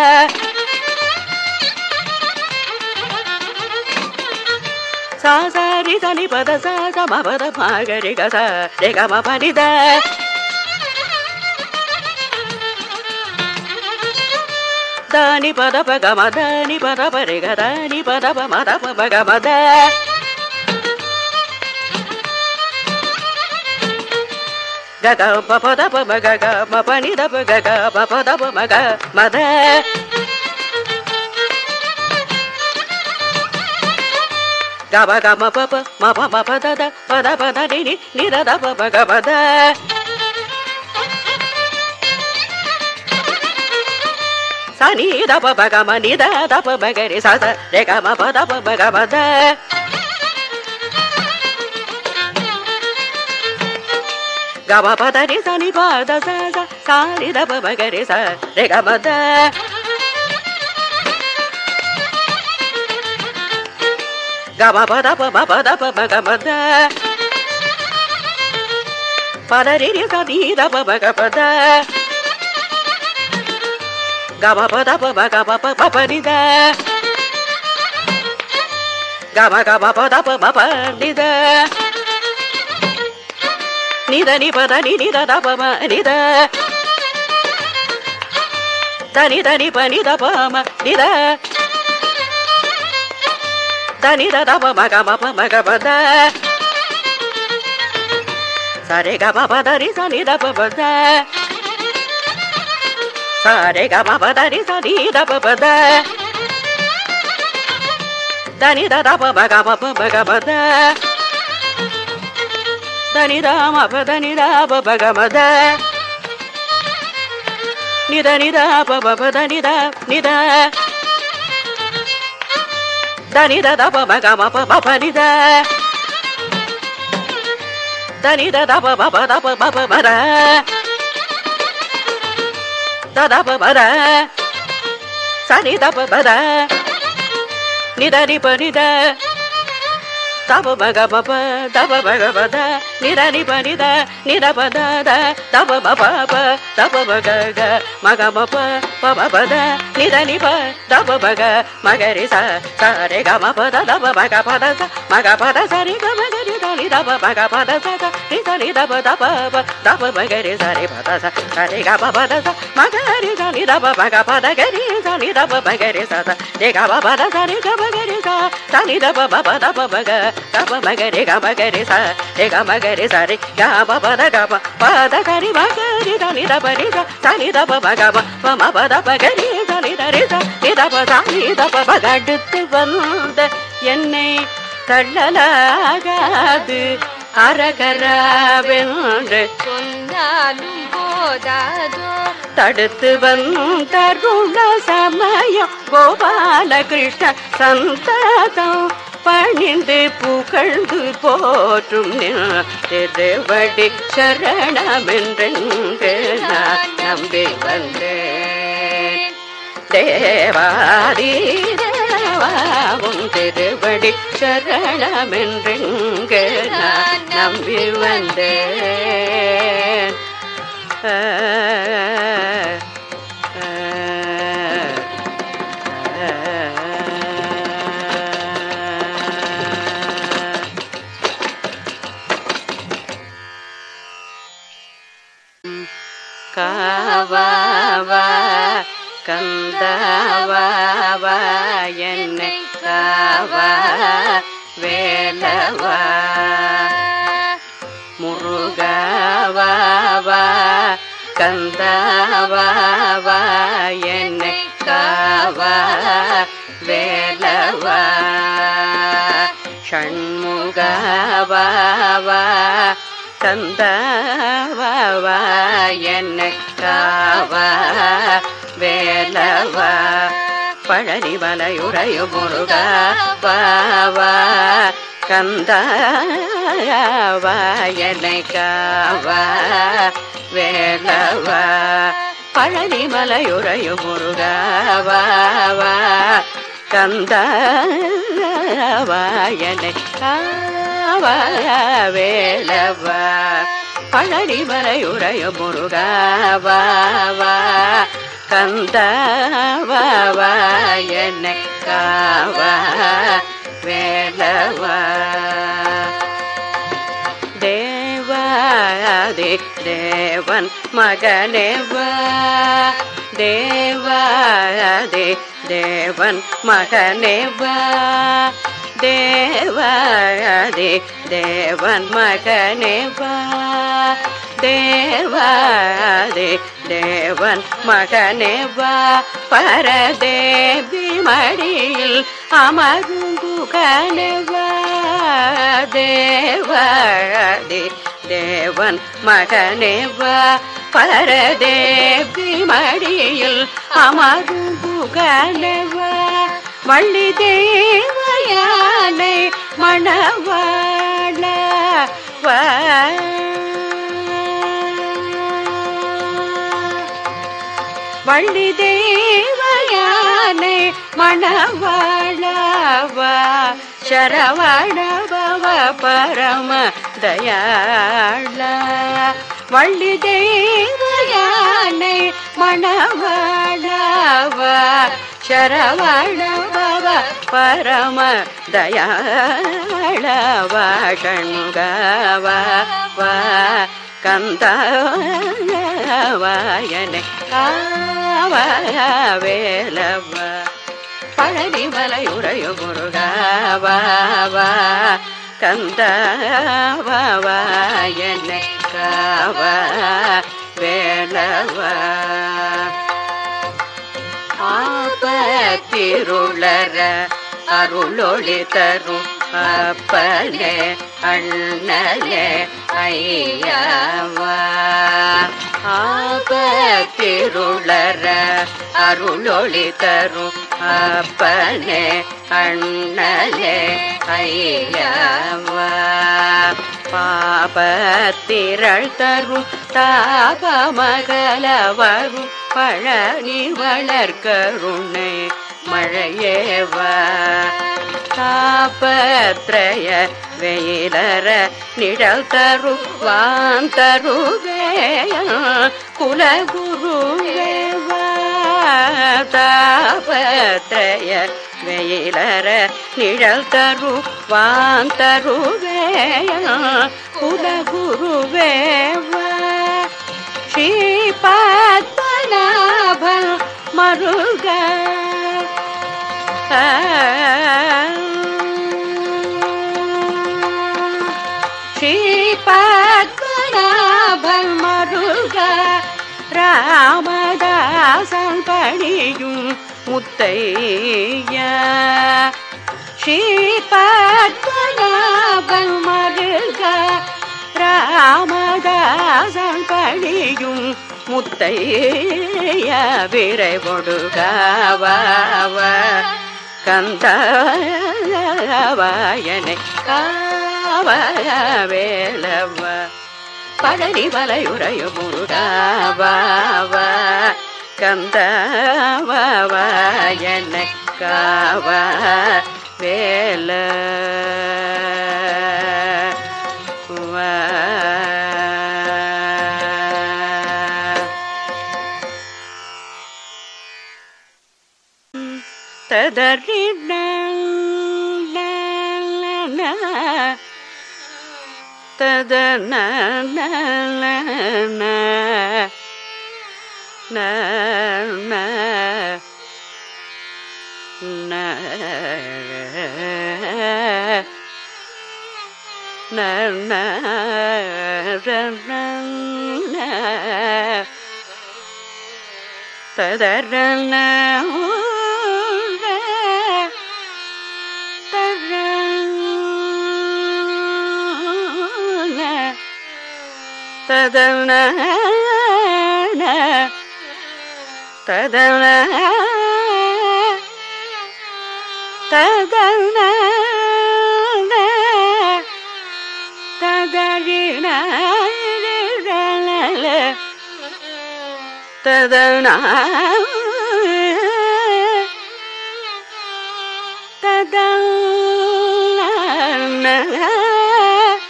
sa sa ni da ni ba da sa sa ma ba da ma ga re ga sa re ga ma ba ni da da ni pa da pa ga ma da ni pa da pa re ga da ni pa da pa ma da pa pa ga ma da க க ப ப த ப ம க க ம ப நி த ப க க ப ப த ப ம க ம த க ப க ம ப ப ம ப ம ப த த ப த ப த ni ni ni த த ப ப க ப த sa ni da pa pa ga ma ni da da pa ma ga re sa sa re ga ma pa da pa ma ga ma da ga ma pa da ni sa ni pa da sa sa sa ni da pa ma ga re sa re ga ma da ga ma pa da pa ma pa da pa ma ga ma da pa da re re sa ni da pa ma ga ma da ga ma pa da pa ma ga ma pa ma pa ni da ga ma ga ma pa da pa ma pa ni da ni da ni pa da ni ni da da pa ma ni da da ni da ni pa ni da pa ma ni da da ni da da pa ma ga ma pa ma ga ma da sa re ga ma pa da ni sa ni da pa pa da sa re ga ma pa da ni sa ni da pa pa da da ni da da pa ma ga ma pa ma ga ma da da ni da ma pa da ni da pa pa ga ma da ni da ni da pa pa pa da ni da ni da da ni da da pa ma ga ma pa ma pa ni da da ni da da pa ma pa da pa ma pa ma da da da pa ma da sa ni da pa ma da ni da ni pa ni da da pa ma ga ma pa da pa ma ga ma da ni da ni pa ni da ni da pa da da da pa ma pa pa da pa ma ga ga ma ga ma pa pa ma pa da ni da ni pa da pa ma ga ma ga re sa sa re ga ma pa da da pa ma ga pa da sa ma ga pa da sa re ga ma ga re da ni da pa ma ga pa da sa sa re sa ni da pa da pa pa da pa ma ga re sa re pa da sa sa re ga pa pa da sa ma ga re sa ni da pa ma ga pa da ga re sa ni da pa ma ga re sa sa re ga pa pa da sa re ga ma ga re sa sa ni da pa ma pa da pa ma ga da pa ma ga re ga ma ga re sa re ga ma ga re sa re ga pa pa da ga pa pa da ga re ma ga re da ni da pa re sa sa ni da pa ma ga pa pa ma pa da pa ga re sa ni da re sa ni da pa sa ni da pa ma ga அடுத்து வந்த என்னை தள்ளலாகாது அரகராவென்று சொன்னாலும் போதாதோ தடுத்து வந்தருள சமயம் கோபாலகிருஷ்ண சந்ததம் பணிந்து புகழ்ந்து போற்றும் நின் திருவடி சரணமென்றென்று நான் நம்பி வந்தேன் தேவாதி தேவாவும் திருவடி சரணமென்றெங்கு நான் நம்பி வந்தேன் ஆ, ஆ, ஆ. காவாவா கந்தாவாவா என்னை காவா வேலவா முருகாவாவா கந்தாவாவா என்னை காவா வேலவா ஷண்முகாவாவா கந்தாவாவா என்னை காவா வேலவா பழனி மலையுறையு முருகா வாவா கந்தாவா என்னை காவா வேலவா பழனி மலையுறையு முருகா வாவா கந்தாவா என்னை காவா வேலவா பழனி மலையுறைய முருகாவா கந்தாவா என்னை காவா வேலவா தேவாதி தேவன் மகனேவா தேவாதி தேவன் மகனேவா தேவாதி தேவன் மகனே வா தேவாதி தேவன் மகனே வா பரதேவி மடியில் அமருங்குகனே வா தேவாதி தேவன் மகனே வா பரதேவி மடியில் அமருங்குகனே வா வள்ளி தேவயானை மணவாள வா வள்ளி தேவயானை மணவாழவா சரவண பவ பரம தயாள வள்ளி தேவயானை மணவாழவா சரவண பவ பரம தயாளவா ஷண்முகவா வா கந்தாவாயனை காவேலவ பழனி மலையுறைய முருகாவா கந்தாவாயனை காவ வேலவ ஆபத்திருளர அருளொளி தரும் அப்பனே அண்ணலே ஐயாவா ஆபத்திருளர அருளொளி தரும் அப்பனே அண்ணலே ஐயாவா பாபத்திரள் தரும் தாபமகல வரும் பழனி வளர்கருணை மழையேவா தாபத்ரய வெயிலர நிழல் தருவான் தருவேய குலகுருவேவா தாபத்ரய வெயிலர நிழல் தருவான் தருவேய குலகுருவேவா ஸ்ரீ பத்மநாபன் மருக ஸ்ரீ பத்மநாபன் மருக ராமதாசன் பணியும் முத்தைய ஸ்ரீ பத்மநாபன் மருக ராமதாசன் பணியும் முத்தைய விரைவொடுகாவாவ கந்தாவாயனை காவவேலவ பழனி வலையுறைய முருகாவாவ கந்தாவாயனை காவ வேல ததறின ததன ததரண ததன ததன ததன ததறின ததன ததன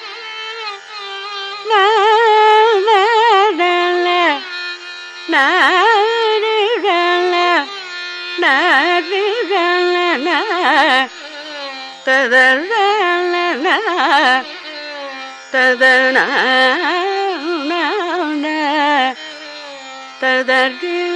ததன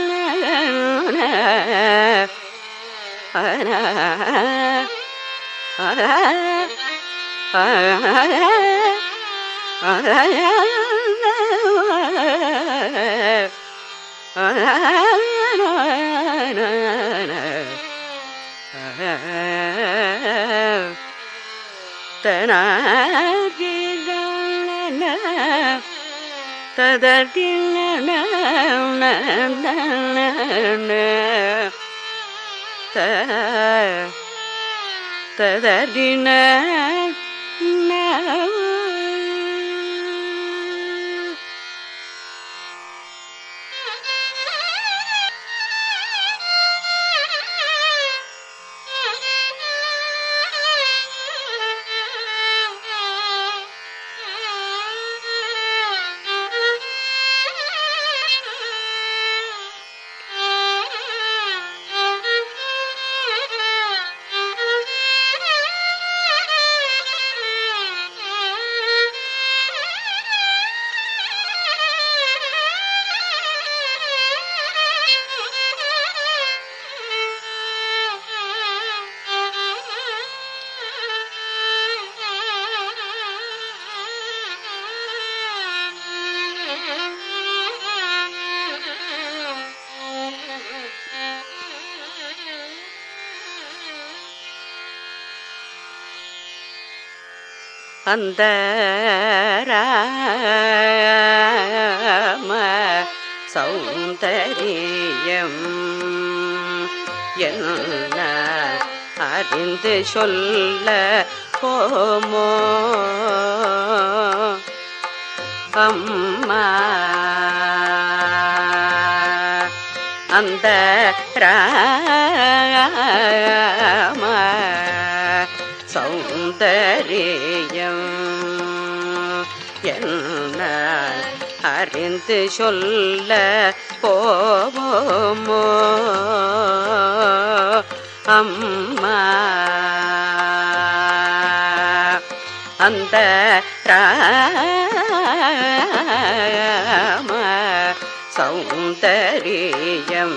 ததன ததறின அந்த ராம சௌந்தரியம் என்ன அறிந்து சொல்ல போமோ அம்மா அந்த ராம சௌந்தரியம் என்ன அறிந்து சொல்ல போவோமோ அம்மா அந்த ராம சௌந்தரியம்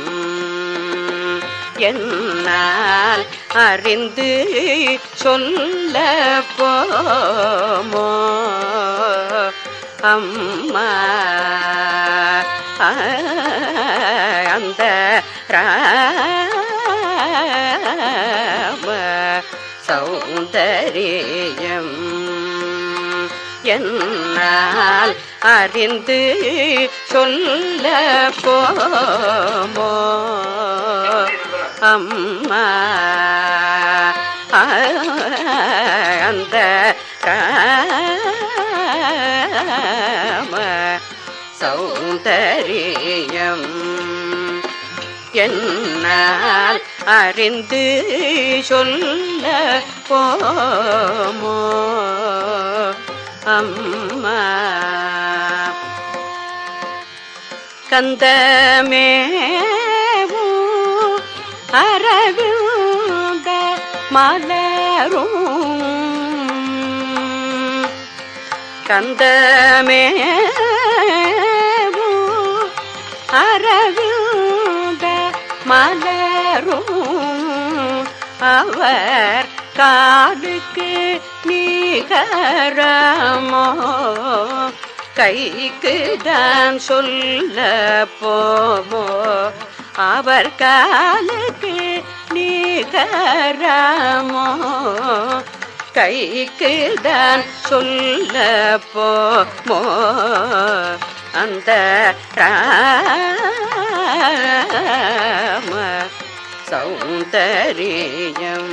என்னால் அறிந்து சொல்ல போமோ அம்மா அந்த ராம சௌந்தரியம் என்னால் அறிந்து சொல்ல போமோ அம்மா அந்த ராம சௌந்தரியம் என்னால் அறிந்து சொல்ல போமோ அம்மா கந்தமேவும் அரவிந்த மலரும் கந்தமேவும் அரவிந்த மலரும் அவர் காதுக்கு நீகரமோ கைக்கு தான் சொல்ல போமோ அவர் காலுக்கு நீகரமோ கைக்கு தான் சொல்ல போமோ அந்த ராம சௌந்தரியம்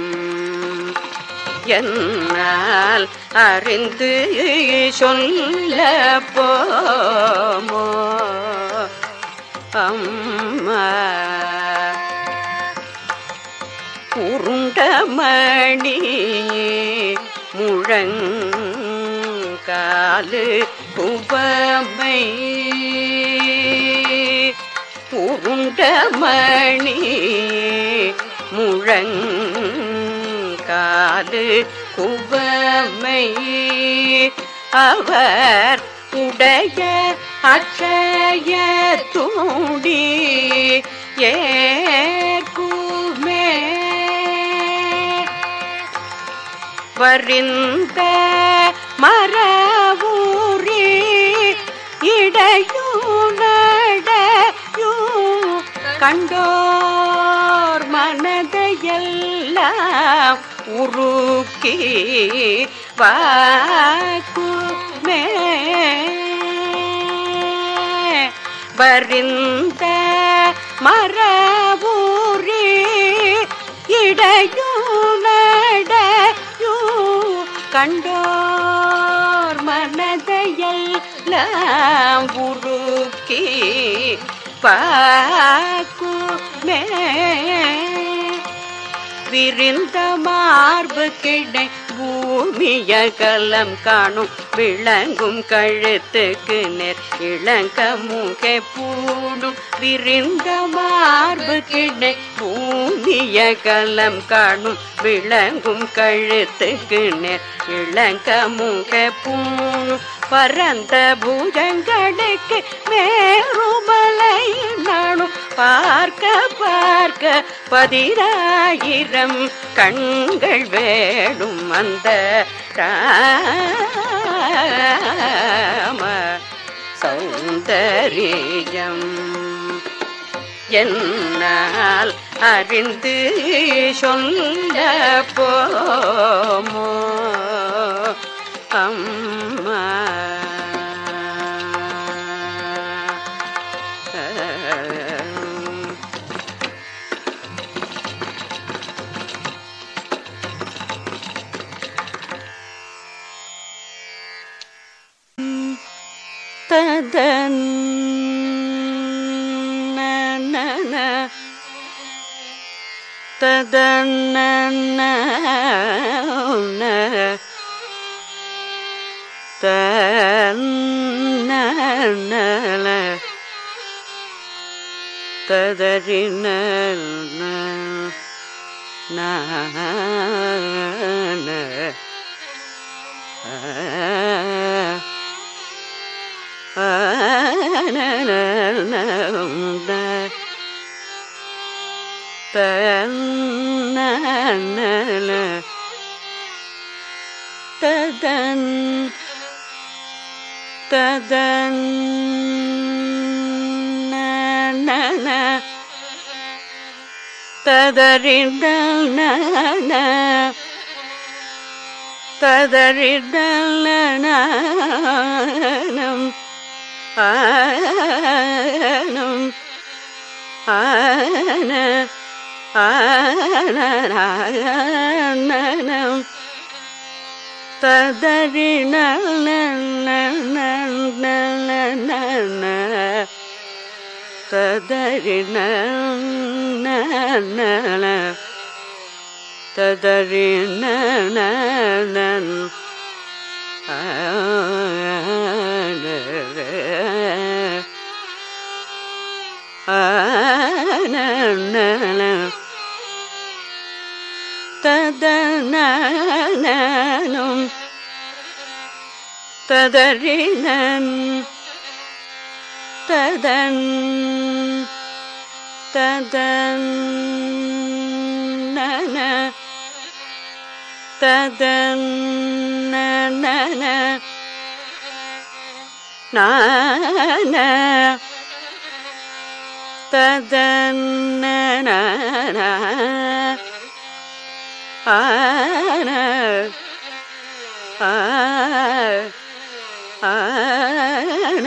என்னால் அறிந்து சொல்ல போமோ அம்மா உருண்டமணி முழங்காலு குபமை உருண்டமணி முழங்காலு குபமை அவர் உடைய அட்சய தூண்டி ஏற்குமே வரிந்த மரபூரி இடையூனடையும் கண்டோர் மனதையெல்லாம் உருக்கி வாக்குமே வரிந்த மரபூரி இடையூனடையூ கண்டோர் மனதையெல்லாம் உருக்கி பாக்குமே விரிந்த மார்பு கிடை பூமிய கலம் காணும் விளங்கும் கழுத்துக்கு நேர் இளங்க முகை பூடும் விரிந்த மார்பு கிடை பூமிய கலம் காணும் விளங்கும் கழுத்துக்கு நேர் இளங்க முகை பூணும் பரந்த பூஜங்களுக்கு மேருமலை நானும் பார்க்க பார்க்க பதினாயிரம் கண்கள் வேணும் அந்த ராம சௌந்தரியம் என்னால் அறிந்து சொல்ல போமோ அம்மா ததன் ததன் தன்னல ததறின தன்னல ததன் ததன் ததறிந்த ததறிடலம் ஆனம் ஆன ஆனம் ததறின ததறின ததறின ததனும் ததறினன் ததன் ததன் நன ததன் நன நான ததன் நன ஆன ஆ ஆன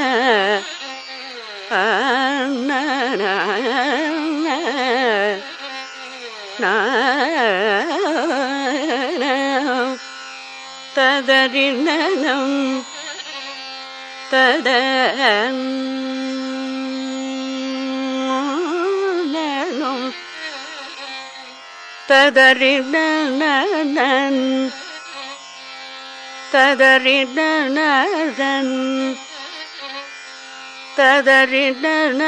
ததறினம் ததனும் ததறினன் ததறினன் ததறின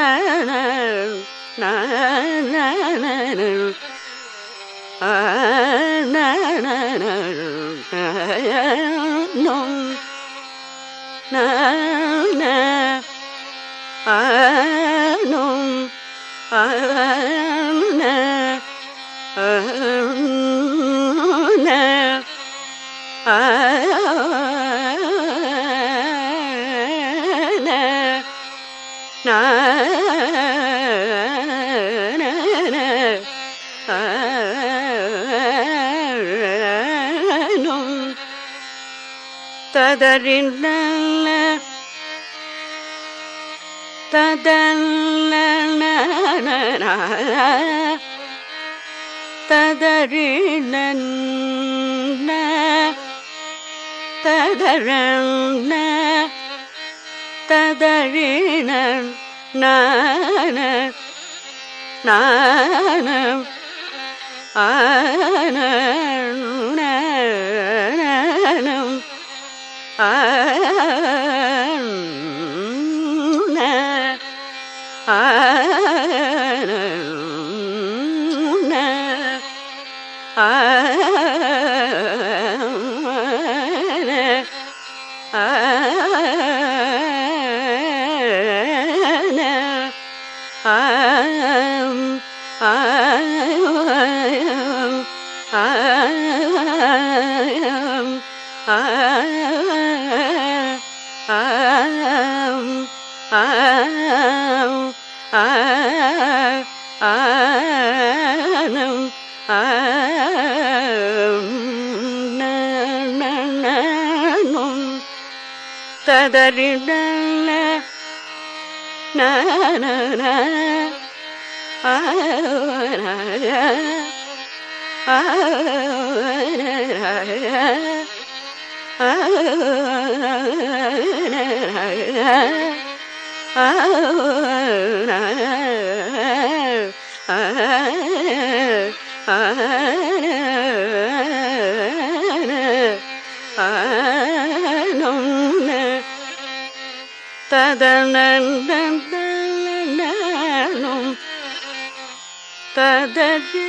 ததறின ததல்ல ததறின ததரண ததறின நான நானம் ஆனம் ததறின ததனும் ததறி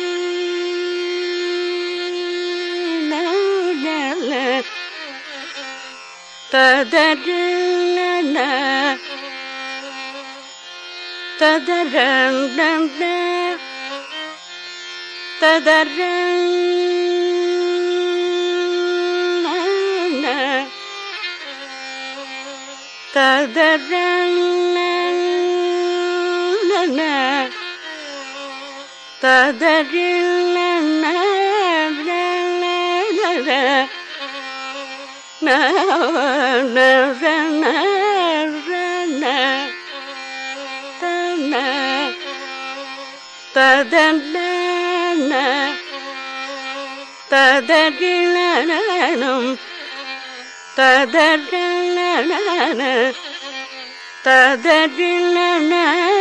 ததறன ததரண ததரண ததரண ததரண ததன ததரிலனும் ததரிலன ததரிலன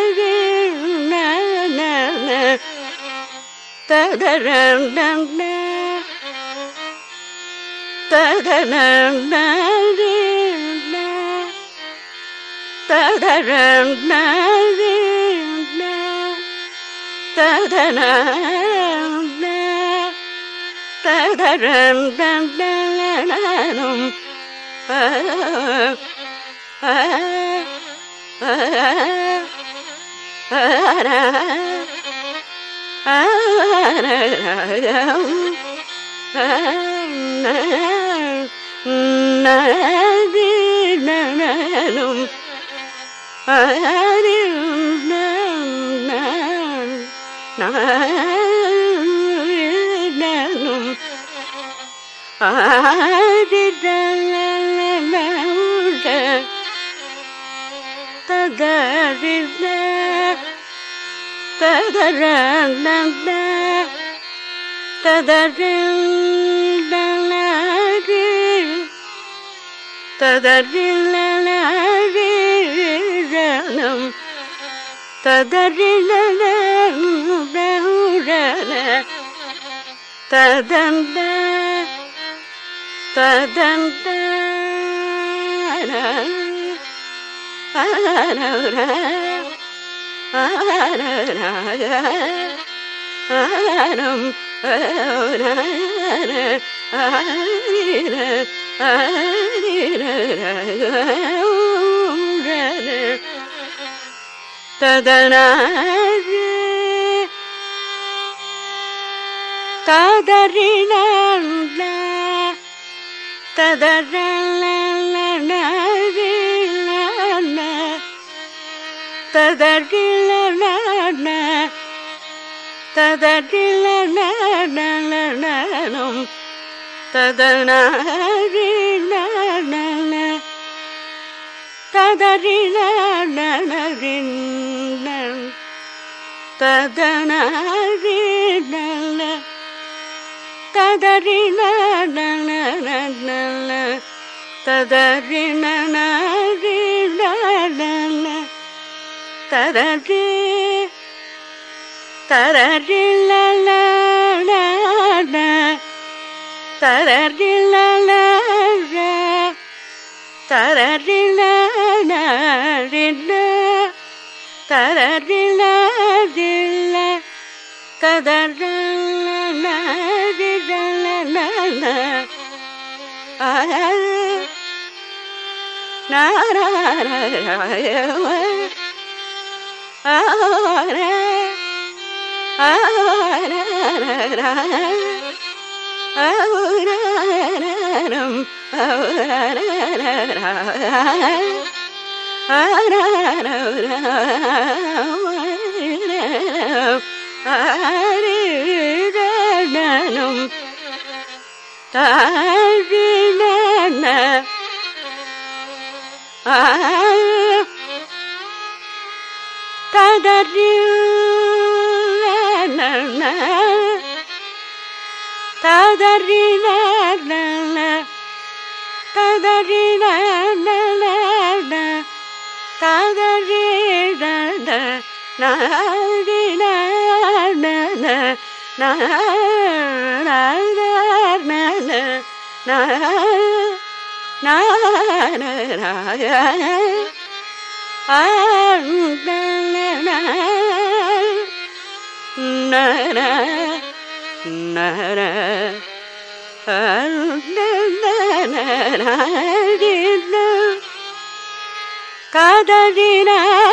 ததரன ததன ததரன ததன ததரனும் நனும் நனும் ததறின ததரண ததறின ததறினம் ததறின ததந்த ததந்த ஆனம் ததனாறு ததறின ததரண ததறில நன ததறில நனம் ததனரி நன ததறில நனரின் ததனரி நன ததறி நன ததறி நரி நன ததறி தரறி நன தரறி நன தரறி நரின தரறி நரில ஆரிடனும் தாழின ததறி ததறின ததறின ததறின நாடின காதலின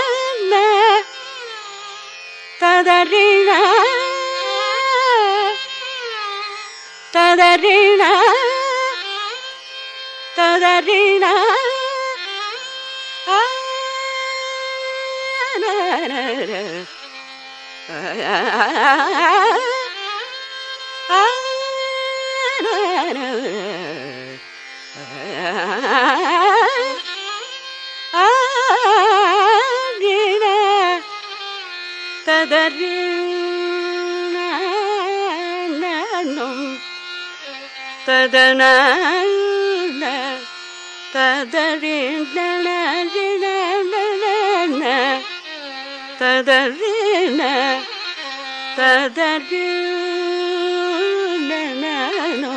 ததறின ததறின ததறின ததறினும் ததன ததறின ததறின ததறினோ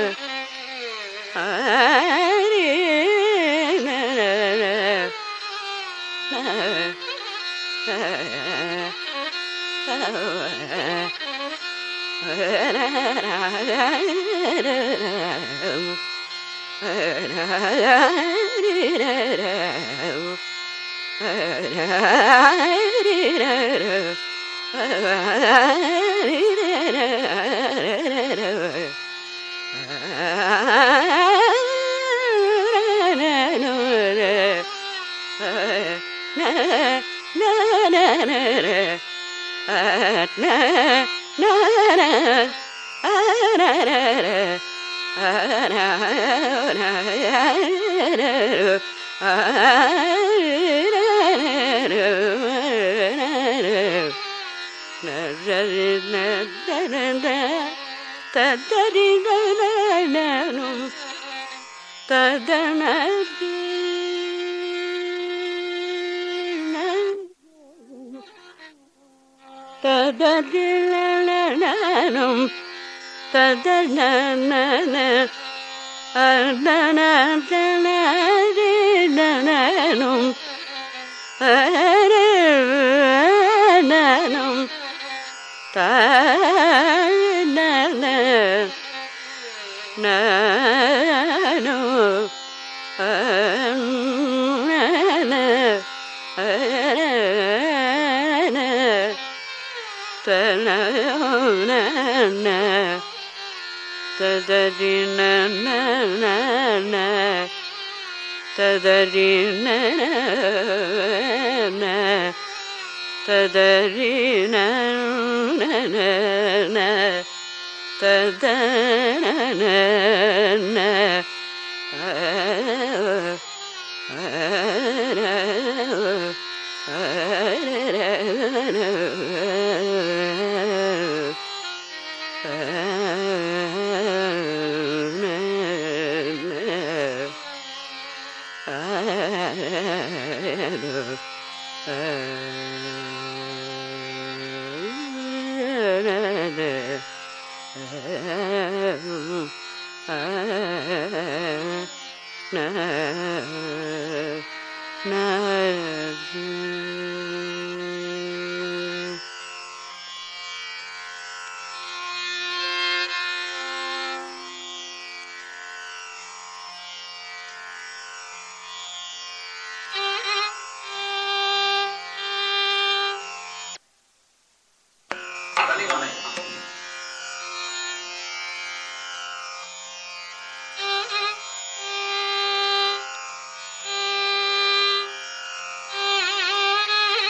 ததறினும் ததன ததறினும் ததன அனனனும் அரணனும் தன நனு அன அரண தன ததறின ததறின ததரி ந தத தள்ளி வாங்க. Thank you.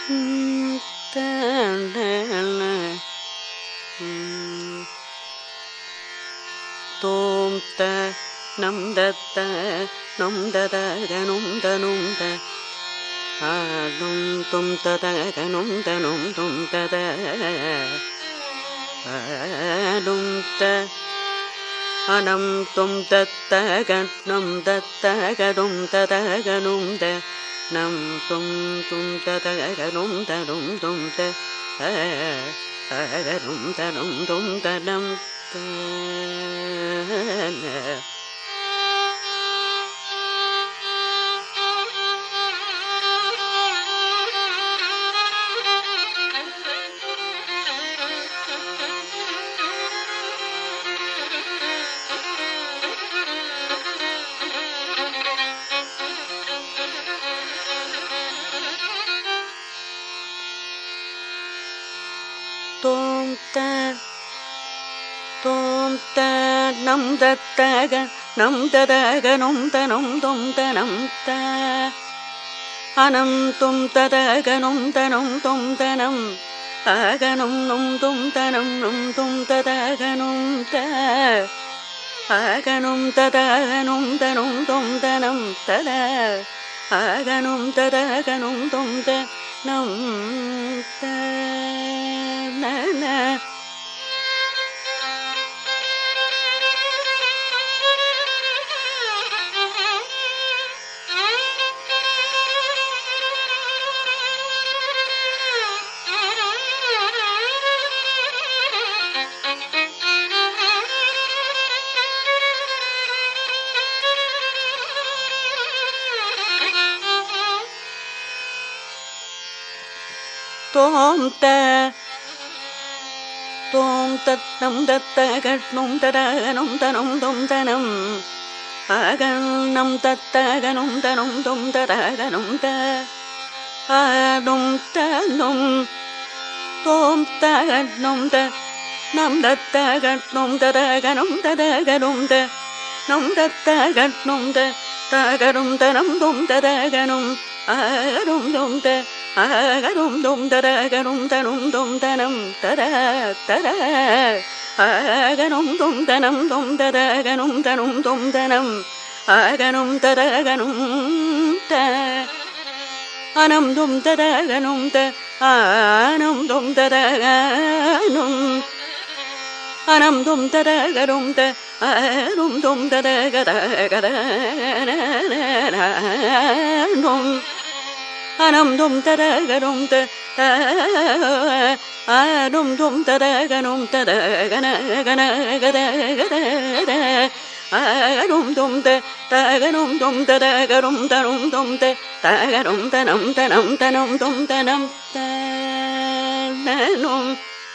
ம், தண்டன, ம். தோம் த நம் தத்த நம் ததக நும் தனும் த ஆடும் தும் ததக நும் தனும் தும் தத ஆடும் த அனம் தும் தத்தக நம் தத்தக தும் ததக நும் த நம் தும் தும் ததக நும் தனும் தும் த அகரும் தனும் தும் தனம் தன தோம் த தோம் த நம் தத்தக நம் ததக நும் தனும் தும் தனம் த அனம் தும் ததக நும் தனும் தும் தனம் அகனும் நும் தும் தனம் நும் தும் ததக நும் த அகனும் ததகனும் தனும் தும் தனம் தத அகனும் ததகனும் தும் த நம் த நன தோம் த தோம் தத்தம் தத்த கட்ணும் தரகனும் தனும் தொம் தனம் அகனம் தத்தகனும் தனும் தொம் தரகனும் த ஆடும் தனும் தோம் தகனும் த நம் தத்தகட்ணும் தரகனும் ததகனும் த நம் தத்தகட்ணும் த தகரும் தனம் தொம் ததகனும் அகரும் தொம் த அகரும் தொம் தரகரும் தனும் தொம் தனம் தர தர அகனும் தொம் தனம் தொம் தரகனும் தனும் தொம் தனம் அகனும் தரகனும் த அனம் தொம் தரகனும் த ஆனம் தொம் தரகனும் அனம் தொம் தரகரும் த அரும் தொம் தரகர அனம் தும் தரகரும் த ஆடும் தும் தரகனும் தரகன கன கத கத ஆடும் தும் த தகனும் தும் தரகரும் தனும் தும் த தகரும் தனம் தனம் தனம் தும் தனம் தனும்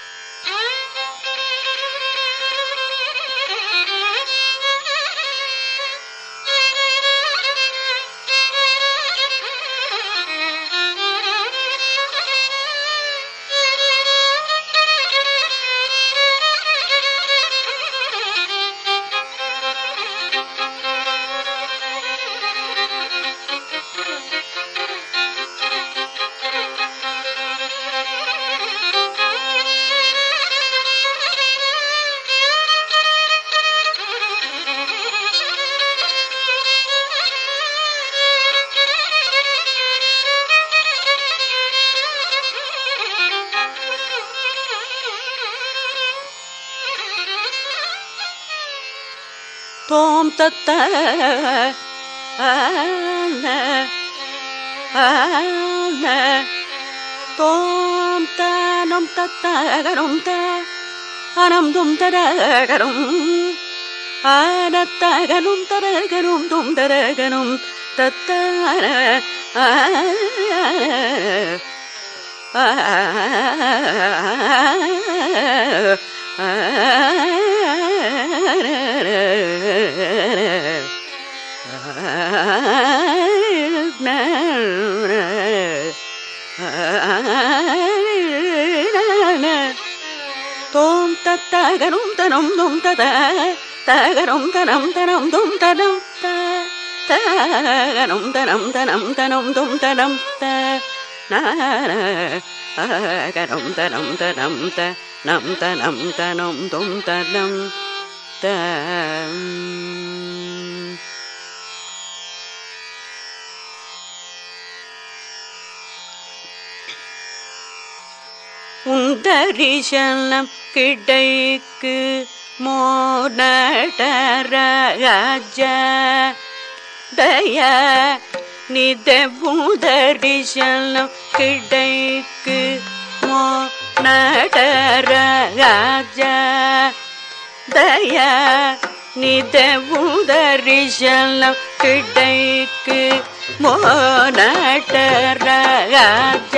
தோம் தத்த ஆன ஆன தோம் தனம் தத்தகரும் த அனம் தும் தரகரும் ஆனத்தகனும் தரகரும் தும் தரகனும் தத்தான தோம் தத்தகரும் தனம் தும் தத தகரும் தனம் தனம் தும் தனம் த தகரும் தனம் தனம் தனம் தும் தனம் த கரம் தனம் தனம் த நம் தனம் தனம் தொம் தனம் த உந்தரிசனம் கிடைக்கு மோனடராஜ தய நித பூதரிசனம் கிடைக்கு மோனடராஜ தய நித பூதரிசனம் கிடைக்கு மோனடராஜ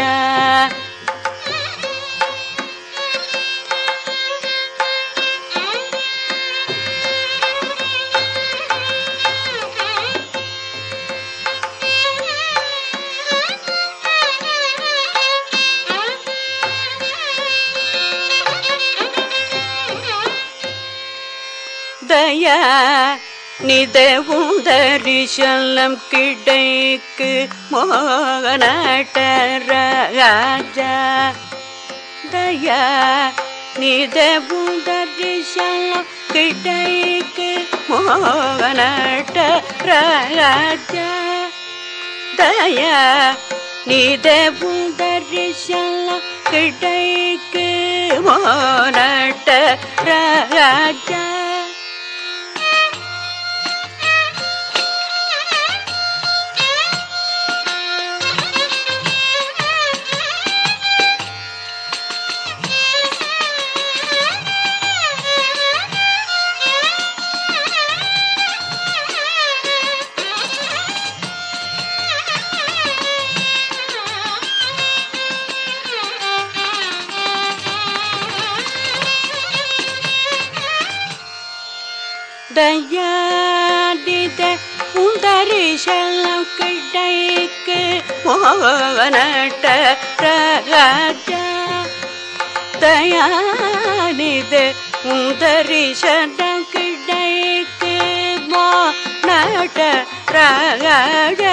தய நிதவும் தரிசனம் கிடைக்கு மோகனட்டராஜா தய நிதவும் தரிசனம் கிடைக்கு மோகனட்டராஜா தய நிதவும் தரிசனம் கிடைக்கு மோனட்டராஜா தயாடித உந்தரிசலம் கிடைக்கு மோகனட்ட ராஜா தயானித உந்தரிசலம் கிடைக்கு மோனட்ட ராஜா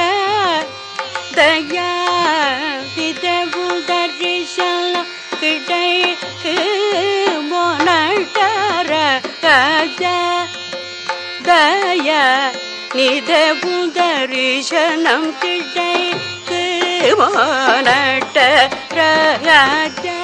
தயாதித உந்தரிசலம் கிடைக்கு மோனட்ட ராஜா தய நிதவும் தரிசனம் கிடைக்கு மோனட்ட ராஜா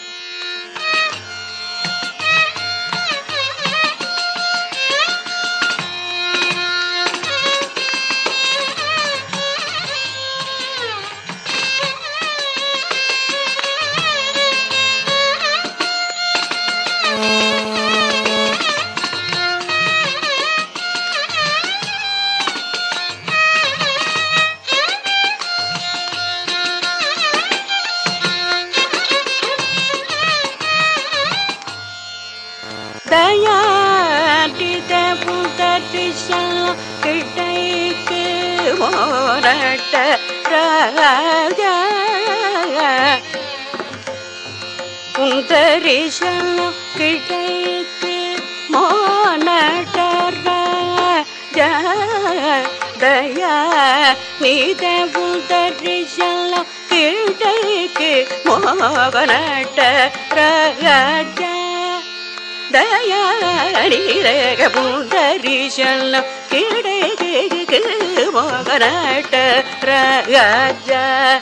தயாடித புதரிசனம் கிடைக்கு மோனட்ட ராஜா உந்தரிசனம் கிடைக்கு மோனட்ட ராஜா தயா நீத உதரிசனம் கிடைக்கு மோகனட்ட ராஜா தயாரிரக புந்தரிசனம் கிடைக்கு மோகனட்ட ராஜா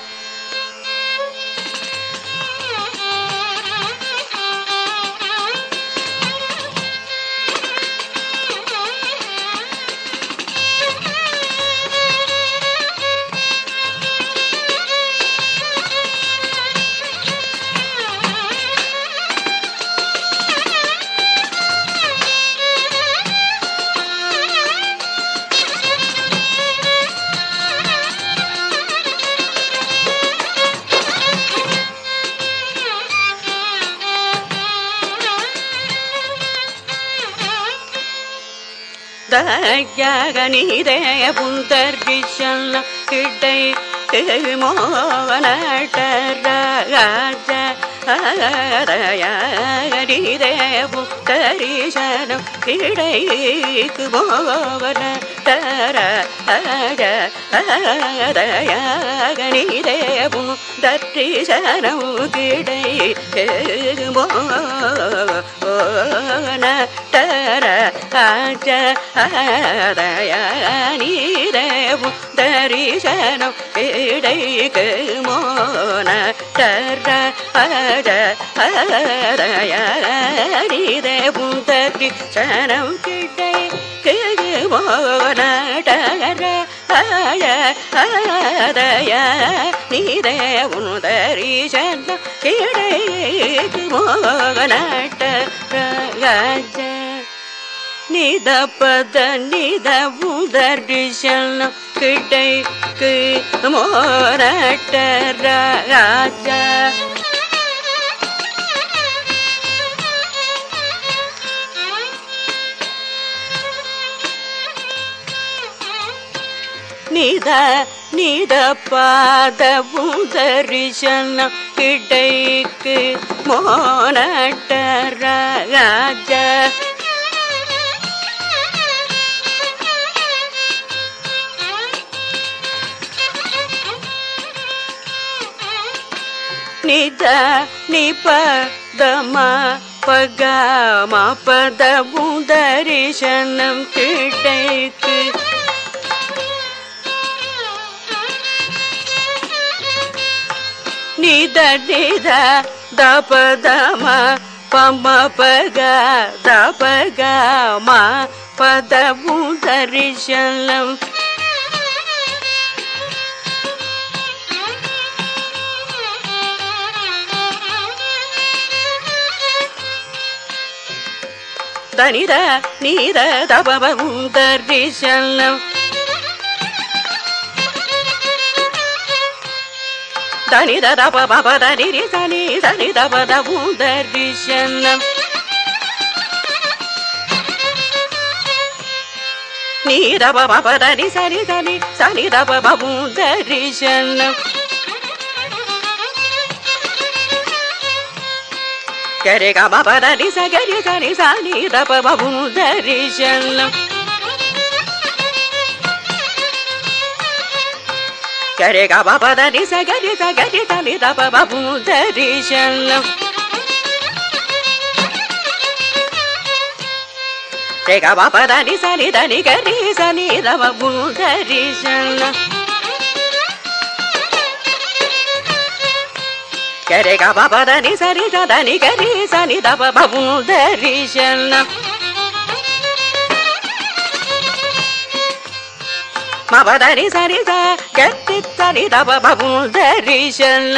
தயாகனிதே புந்தரிசன கிடை மோகனட்ட ராஜா தயாகனிதே புந்தரிசனம் கிடைக்கு மோகன தர அக அதயகனிதேவும் தற்றிசனம் கிடை மோன தர அக அதயனிதேவும் தரிசனம் கிடைக்கு மோன தர அக அதயனிதேவும் தரிசனம் கிடை மோனடர அய அதய நீரே உதரிசன கிடைக்கு மோனட்ட ராஜ நித பத நித உதரிசன கிடைக்கு மோனட்ட ராஜா நித நித பாத உதரிசன கிடைக்கு மோனட்ட ராஜ நித நிபதம பகம பத உதரிசனம் கிடைக்கு நித நித தபதம பம பக தபகம பதவு தரிசனம் தனித நீத தபபு தரிசனம் దని ద ప ప ప ద ని రి స ని ద ని ద ప ద ఉ ద రి శ న ని ద ప ప ప ద ని స ని ద ని స ని ద ప ప ఉ ద రి శ న గరి గ మ ప ద ని స గరి స ని స ని ద ప ప ఉ ద రి శ న గరి గ ప ప ద ని స గరి స గరి స ని ద ప ప ఉ ద రి శ న రే గ ప ప ద ని స ని ద ని గరి స ని ద ప ఉ ద రి శ న గరి గ ప ప ద ని స ని ద ద ని గరి స ని ద ప ప ఉ ద రి శ న ma ba da ni sa ni sa ga ti sa ni da ba ba bu da ri shan la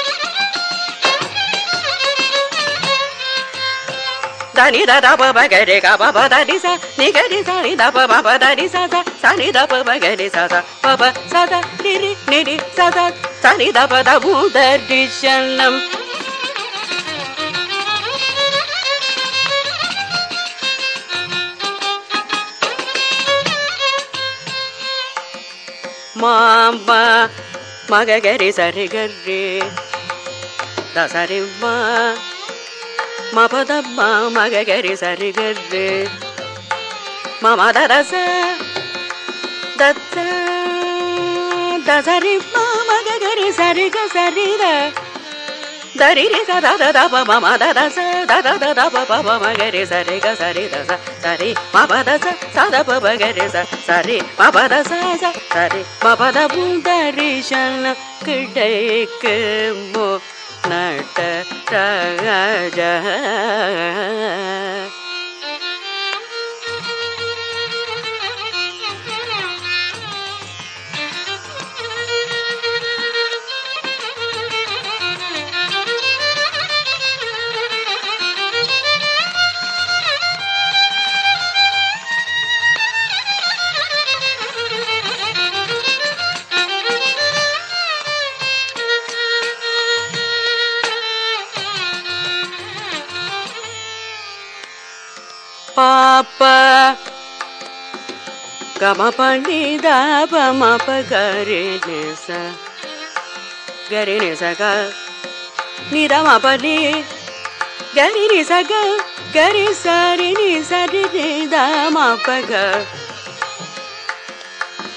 da ni da da ba ba ga re ga ba ba da ni sa ni ga ni sa ni da ba ba ba da ni sa sa sa ni da ba ba ga ni sa sa ba ba sa sa ni ni ni ni sa sa sa ni da ba da bu da ri shan lam மாமா மககரி சரி கரி தசரி மா மபதம்மா மககரி சரி கரி மம தரச தத்த தசரி மா மககரி சரி க சரி த దరి రి స ద ద ద ప మ మ ద ద స ద ద ద ద ప ప ప మ గ రి స రి గ స రి ద స స రి మ ప ద స స ద ప ప గ రి స స రి మ ప ద స స స రి మ ప ద பு த ரி ஷ ன கிடைக்கு மோ நட ராஜ பாப்ப கம பண்ணி தாப மப கரி நிச கரி நிச க நித மப நி கரி நிச க கரி சரி நி சரி நி த மப க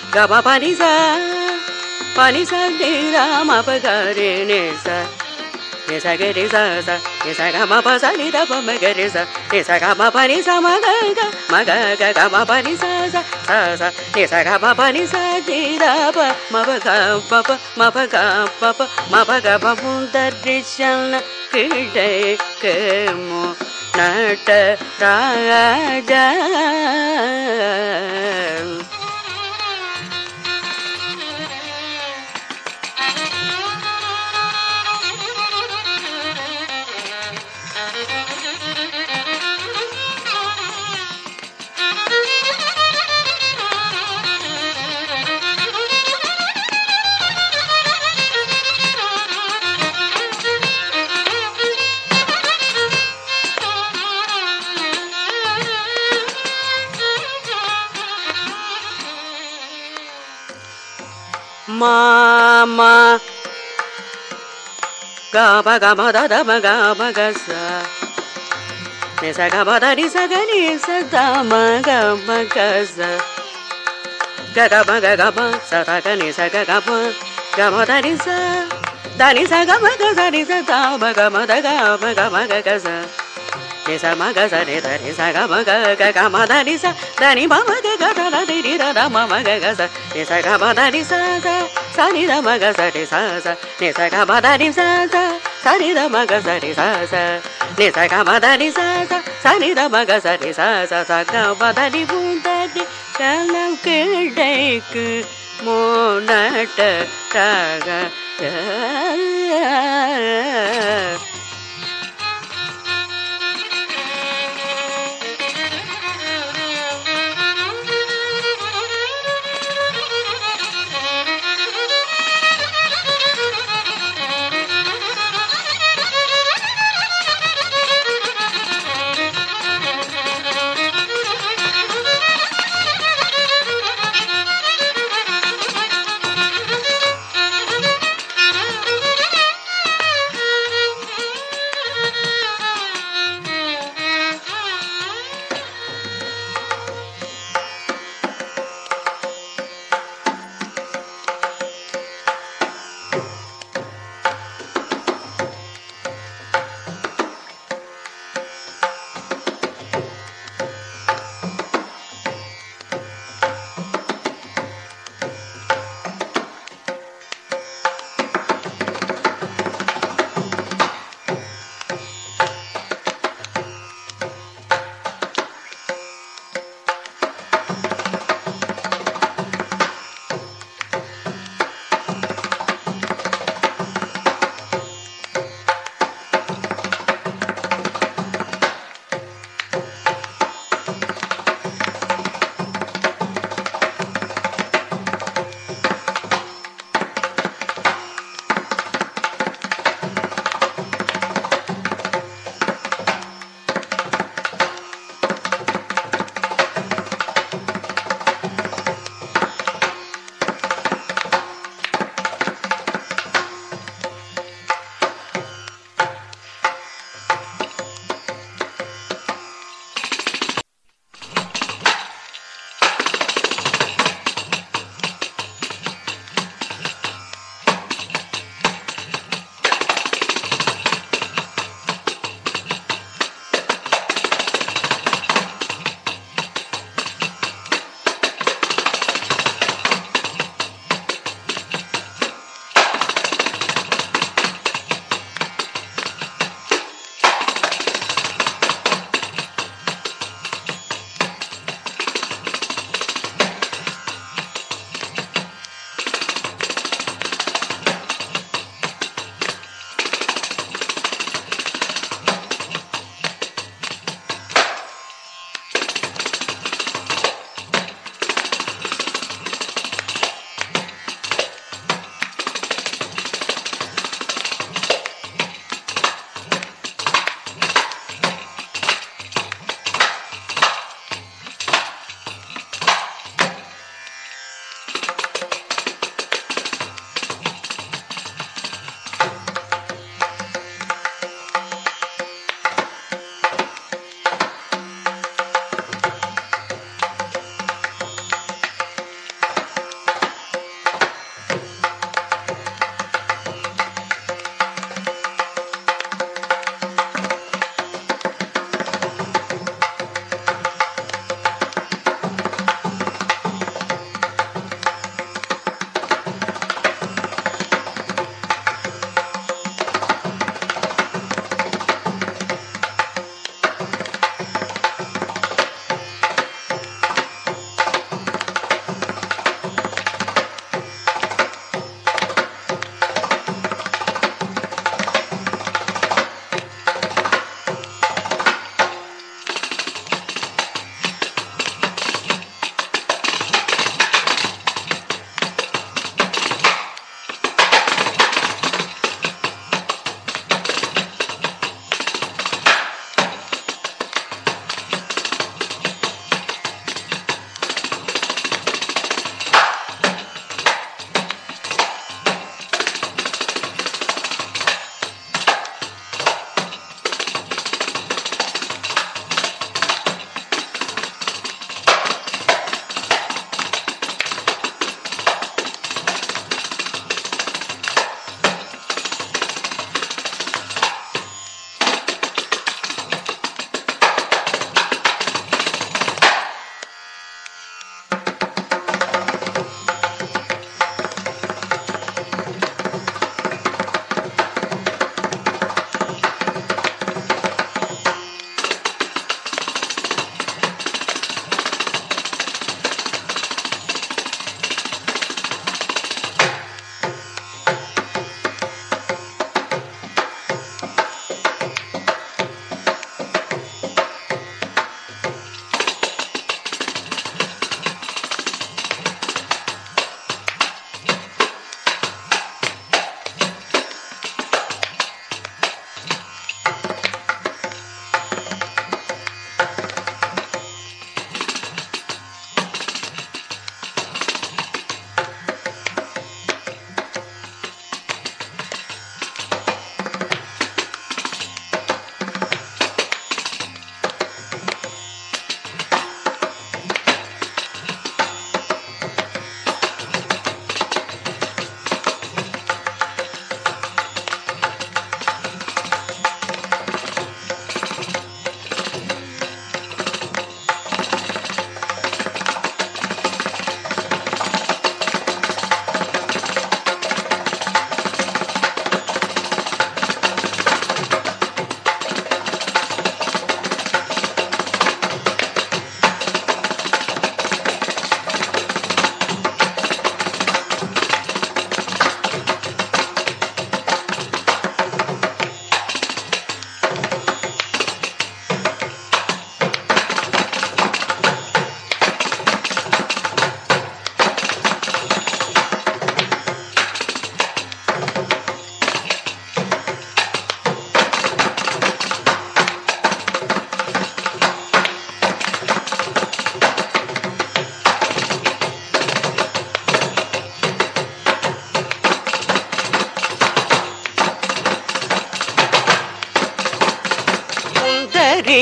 గమ పని సా పని స ని రా మ ప గ రే ని స ని స గ రి స స ని స గ మ ప స ని ద ప మ గ రి స ని స గ మ ప ని స మ గ గ మ గ గ గ మ ప ని స స స స ని స గ మ ప ని స ని ద ప మ ప గ ప ప మ ప గ ప ప మ ప గ ப புந்தரிசன கிடைக்கமோ நட ராஜா மாமா கப கம தத ம கம கச நிச கம தரி சக நிச தம கம கச க கம க கம சத க நிச க கம கம தரி ச தனி ச கம க சரி ச தம கம த கம கம க கச ni sa ma ga sa ni da ni sa ga ma ga ga ga ma da ni sa da ni ma ma ga ga da da di di da da ma ma ga ga sa ni sa ga ma da ni sa sa sa ni da ma ga sa ni sa sa ni sa ga ma da ni sa sa sa ni da ma ga sa ni sa sa ni sa ga ma da ni sa sa sa ni da ma ga sa ni sa sa sa ga ma da ni bu da ni சலம் கிடைக்கு மோனட்ட ராக Thank you.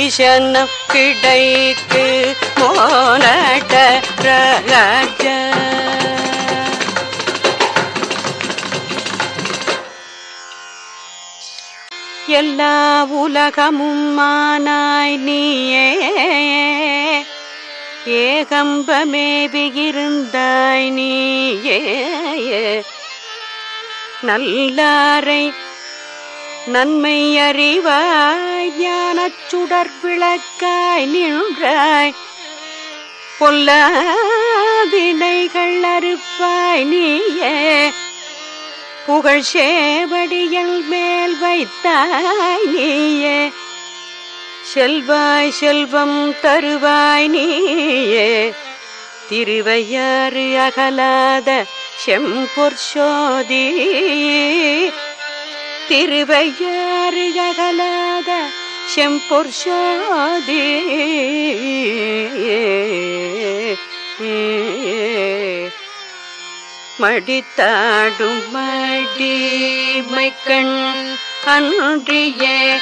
தரிசனம் கிடைக்கு மோனட்ட ராஜ எல்லா உலகமும் மானாய் நீயே ஏகம்பமேவியிருந்தாய் நீயே நல்லாரை நன்மை அறிவாய் ஞானச் சுடர் விளக்காய் நின்றாய் பொல்லாவினைகள் அறுப்பாய் நீயே புகழ் சேவடியல் மேல் வைத்தாய் நீயே செல்வாய் செல்வம் தருவாய் நீயே திருவையாறு அகலாத செம்பொற் சோதி திருவையாறு அகலாத செம்பொற் சோதி மடித்தாடும் மடிமை கண் அன்றிய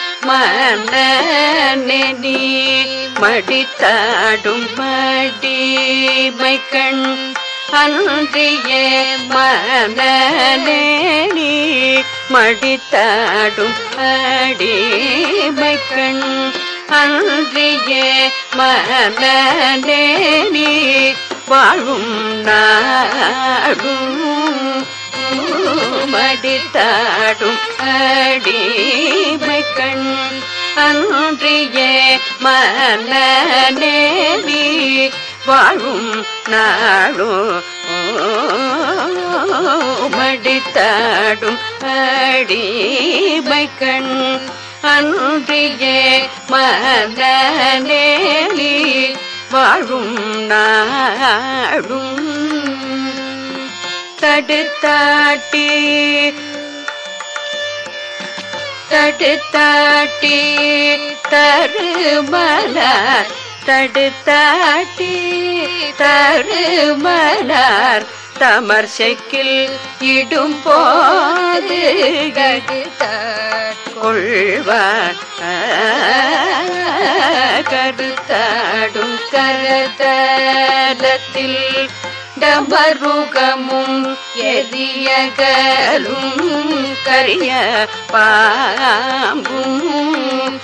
மனநெனி மடித்தாடும் மடிமை கண் அன்றிய மனநேனி மடித்தாடும் அடிமை கண் அன்றிய மனநேனி வாழும் நாடும் மடித்தாடும் அடிமை கண் அன்றிய மனநேவி வாழும் நாடும் மடித்தாடும் அடிமை கண் அன்றிய மனநேவி வாழும் நாடும் தடுத்தாட்டி தடுத்தாட்டி தருமலர் தடுத்தாட்டி தருமலர் தமர் செக்கில் இடும் போது கொள்வார் கருத்தாடும் கரதலத்தில் டமருகமும் எரியகலும் கரிய பாம்பும்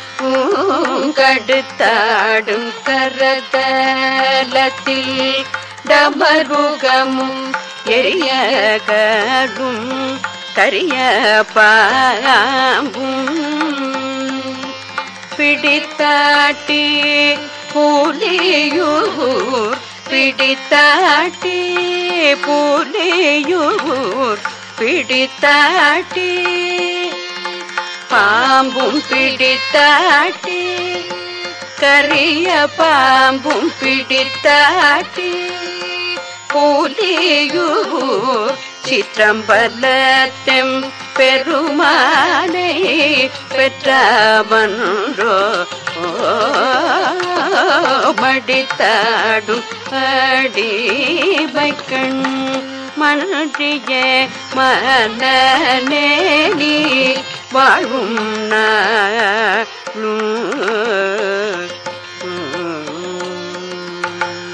கடுத்தாடும் கரதலத்தில் டமருகமும் எரியகலும் கரிய பாம்பும் பிடித்தாட்டி புலியூர் பிடித்தாட்டி புலியூர் பிடித்தாட்டி பாம்பும் பிடித்தாட்டி கரிய பாம்பும் பிடித்தாட்டி புலியூர் சிற்றம்பலத்தெம் பெருமானை பெற்றமன்றோ மடித்தாடும் அடிமைக்கண் மன்றிய மனநேனி வாழும் நாளும்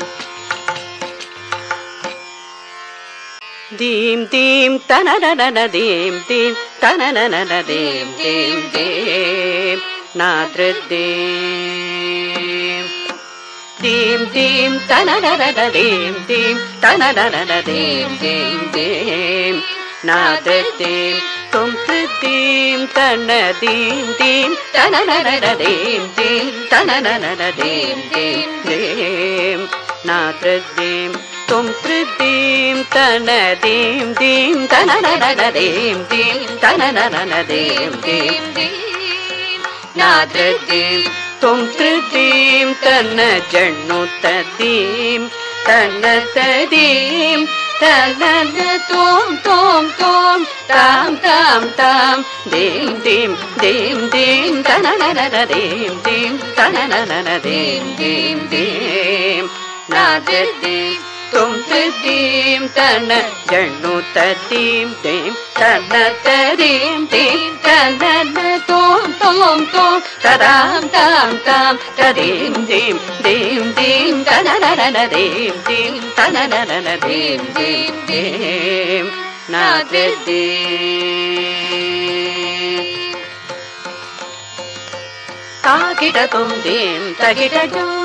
தீம் தீம் தனனன தீம் தீம் தனனன தீம் தீம் தீம் நாத்ருதீம் தீம் தீம் தனனன தீம் தீம் தனனன தீம் தீம் தீம் நாத்ருதீம் தும் திருதீம் தன தீம் தீம் தனனன தீம் தீம் தனனன தீம் தீம் தீம் நாத்ருதீம் தும் திருதீம் தன தீம் தீம் தனனன தீம் தீம் தனனன தீம் தீம் நாத்ருதீம் தும் திருதீம் தன ஜண்ணு ததீம் தன ததீம் தனன தோம் தோம் தோம் தாம் தாம் தாம் தீம் தீம் தீம் தீம் தனனன தீம் தீம் தனனன தீம் தீம் தீம் நாததீம் தும் தி தீம் தன ஜண்ணு தீம் தீம் தன தீம் தீம் தன தோம் தோம் தோம் ததாம் தாம் தாம் ததீம் தீம் தீம் தீம் தனனன தீம் தீம் தனனன தீம் தீம் தீம் நாதீம் தாகிடதும் தீம் தகிடஜும்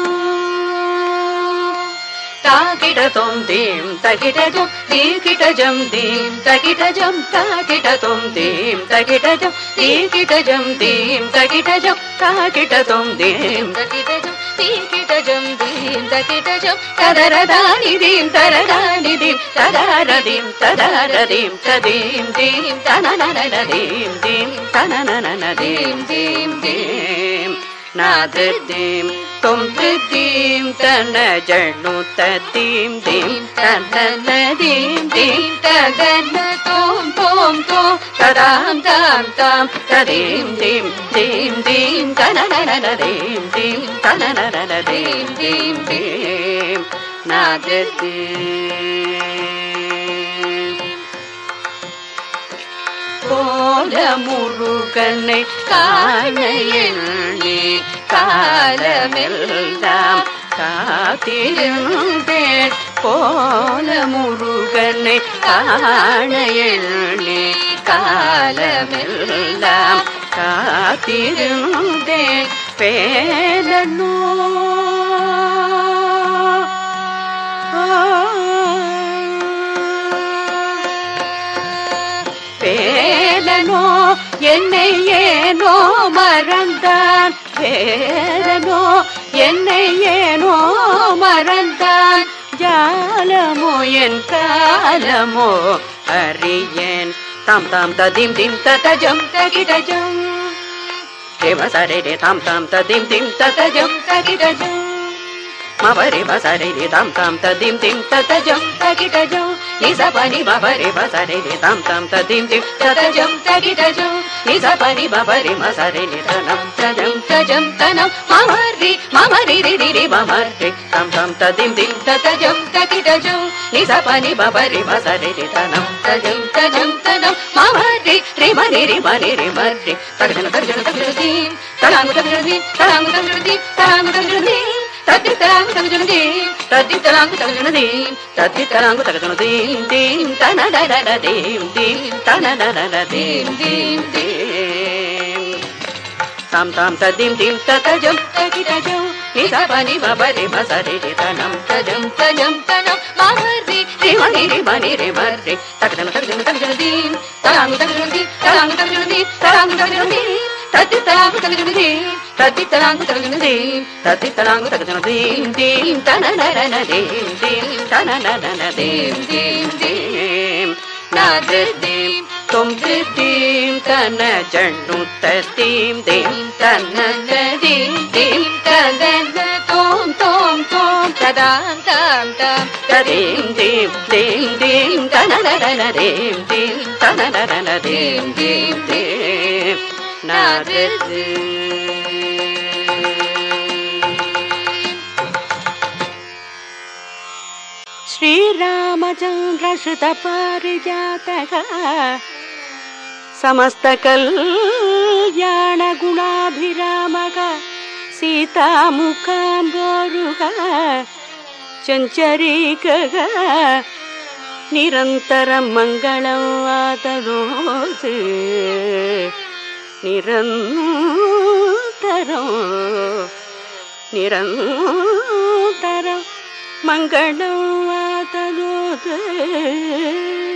தாகிடதும் தீம் தகிடஜும் தீகிடஜம் தீம் தகிடஜம் தாகிடதும் தீம் தகிடஜம் தீகிடஜம் தீம் தகிடஜம் தாகிடதும் தீம் தகிடஜம் தீகிடஜம் தீம் தகிடஜம் ததரதானி தீம் தரதானி தீம் ததாரதீம் ததாரதீம் ததீம் தீம் தனனனதீம் தீம் தனனனதீம் தீம் தீம் நாதீம் தும் தீம் தன ஜண்ணு தீம் தீம் தனனதீம் தீம் தகன தோம் தோம் தோம் ததாம் தாம் தாம் ததீம் தீம் தீம் தீம் தனனனதீம் தீம் தனனனதீம் தீம் தீம் நாதீம் போல முருகனை காண எண்ணி காலமெல்லாம் காத்திருந்தேன் போல முருகனை காண எண்ணி காலமெல்லாம் காத்திருந்தேன் பேலனோ பேலனோ என்னை ஏனோ மறந்தான் பேலனோ என்னை ஏனோ மறந்தான் ஜாலமோ என் காலமோ அறியேன் தாம் தாம் ததிம் திம் ததஜம் தகிடஜம் ஹேம சரே ரே தாம் தாம் ததிம் திம் ததஜம் தகிடஜம் மவரே பசரே ரே தாம் தாம் ததிம் திம் ததஜம் தகிடஜம் நிச பனி மவரே பசரே ரே தாம் தாம் ததிம் திம் ததஜம் தகிடஜம் நிச பனி மவரே மசரே ரே தனம் தஜம் தஜம் தனம் மமரி மமரி ரி ரி ரி மமரி தாம் தாம் ததிம் திம் ததஜம் தகிடஜம் நிச பனி மவரே மசரே ரே தனம் தஜம் தஜம் தனம் மமரி ரி மரி ரி மரி ரி மரி தகஜன தகஜன தகஜன தீம் தலாங்கு தகஜன தீம் தலாங்கு தகஜன தீம் தலாங்கு தகஜன தீம் தத்தி தலாங்கு தகஜன தீம் தத்தி தலாங்கு தகஜன தீம் தத்தி தலாங்கு தகஜன தீம் தீம் தனனன தீம் தீம் தனனன தீம் தீம் தீம் தாம் தாம் ததீம் தீம் ததஜம் தகிடஜம் நிசபனி மபரி மசரி தனம் தஜம் தஜம் தனம் மமரி ரிமணி ரிமணி ரிமரி தகஜன தகஜன தகஜன தீம் தலாங்கு தகஜன தீம் தலாங்கு தகஜன தீம் தலாங்கு தகஜன தீம் தத்தி தலாங்கு தகஜன தீம் தத்தி தலாங்கு தகஜன தீம் தத்தி தலாங்கு தகஜன தீம் தீம் தனனன தீம் தீம் தனனன தீம் தீம் தீம் நாதீம் தும் தீம் தன ஜண்ணு தீம் தீம் தனன தீம் தீம் ததன தோம் தோம் தோம் ததாம் தாம் தாம் ததீம் தீம் தீம் தீம் தனனன தீம் தீம் தனனன தீம் தீம் தீம் श्रीरामचन्द्र श्रुतपारिजातः समस्तकल्याणगुणाभिरामः सीतामुखाम्बोरुः चञ्चरीकः निरन्तरं मङ्गलं वातनोत् निरन्तरं निरन्तरं मङ्गलं वातनोत्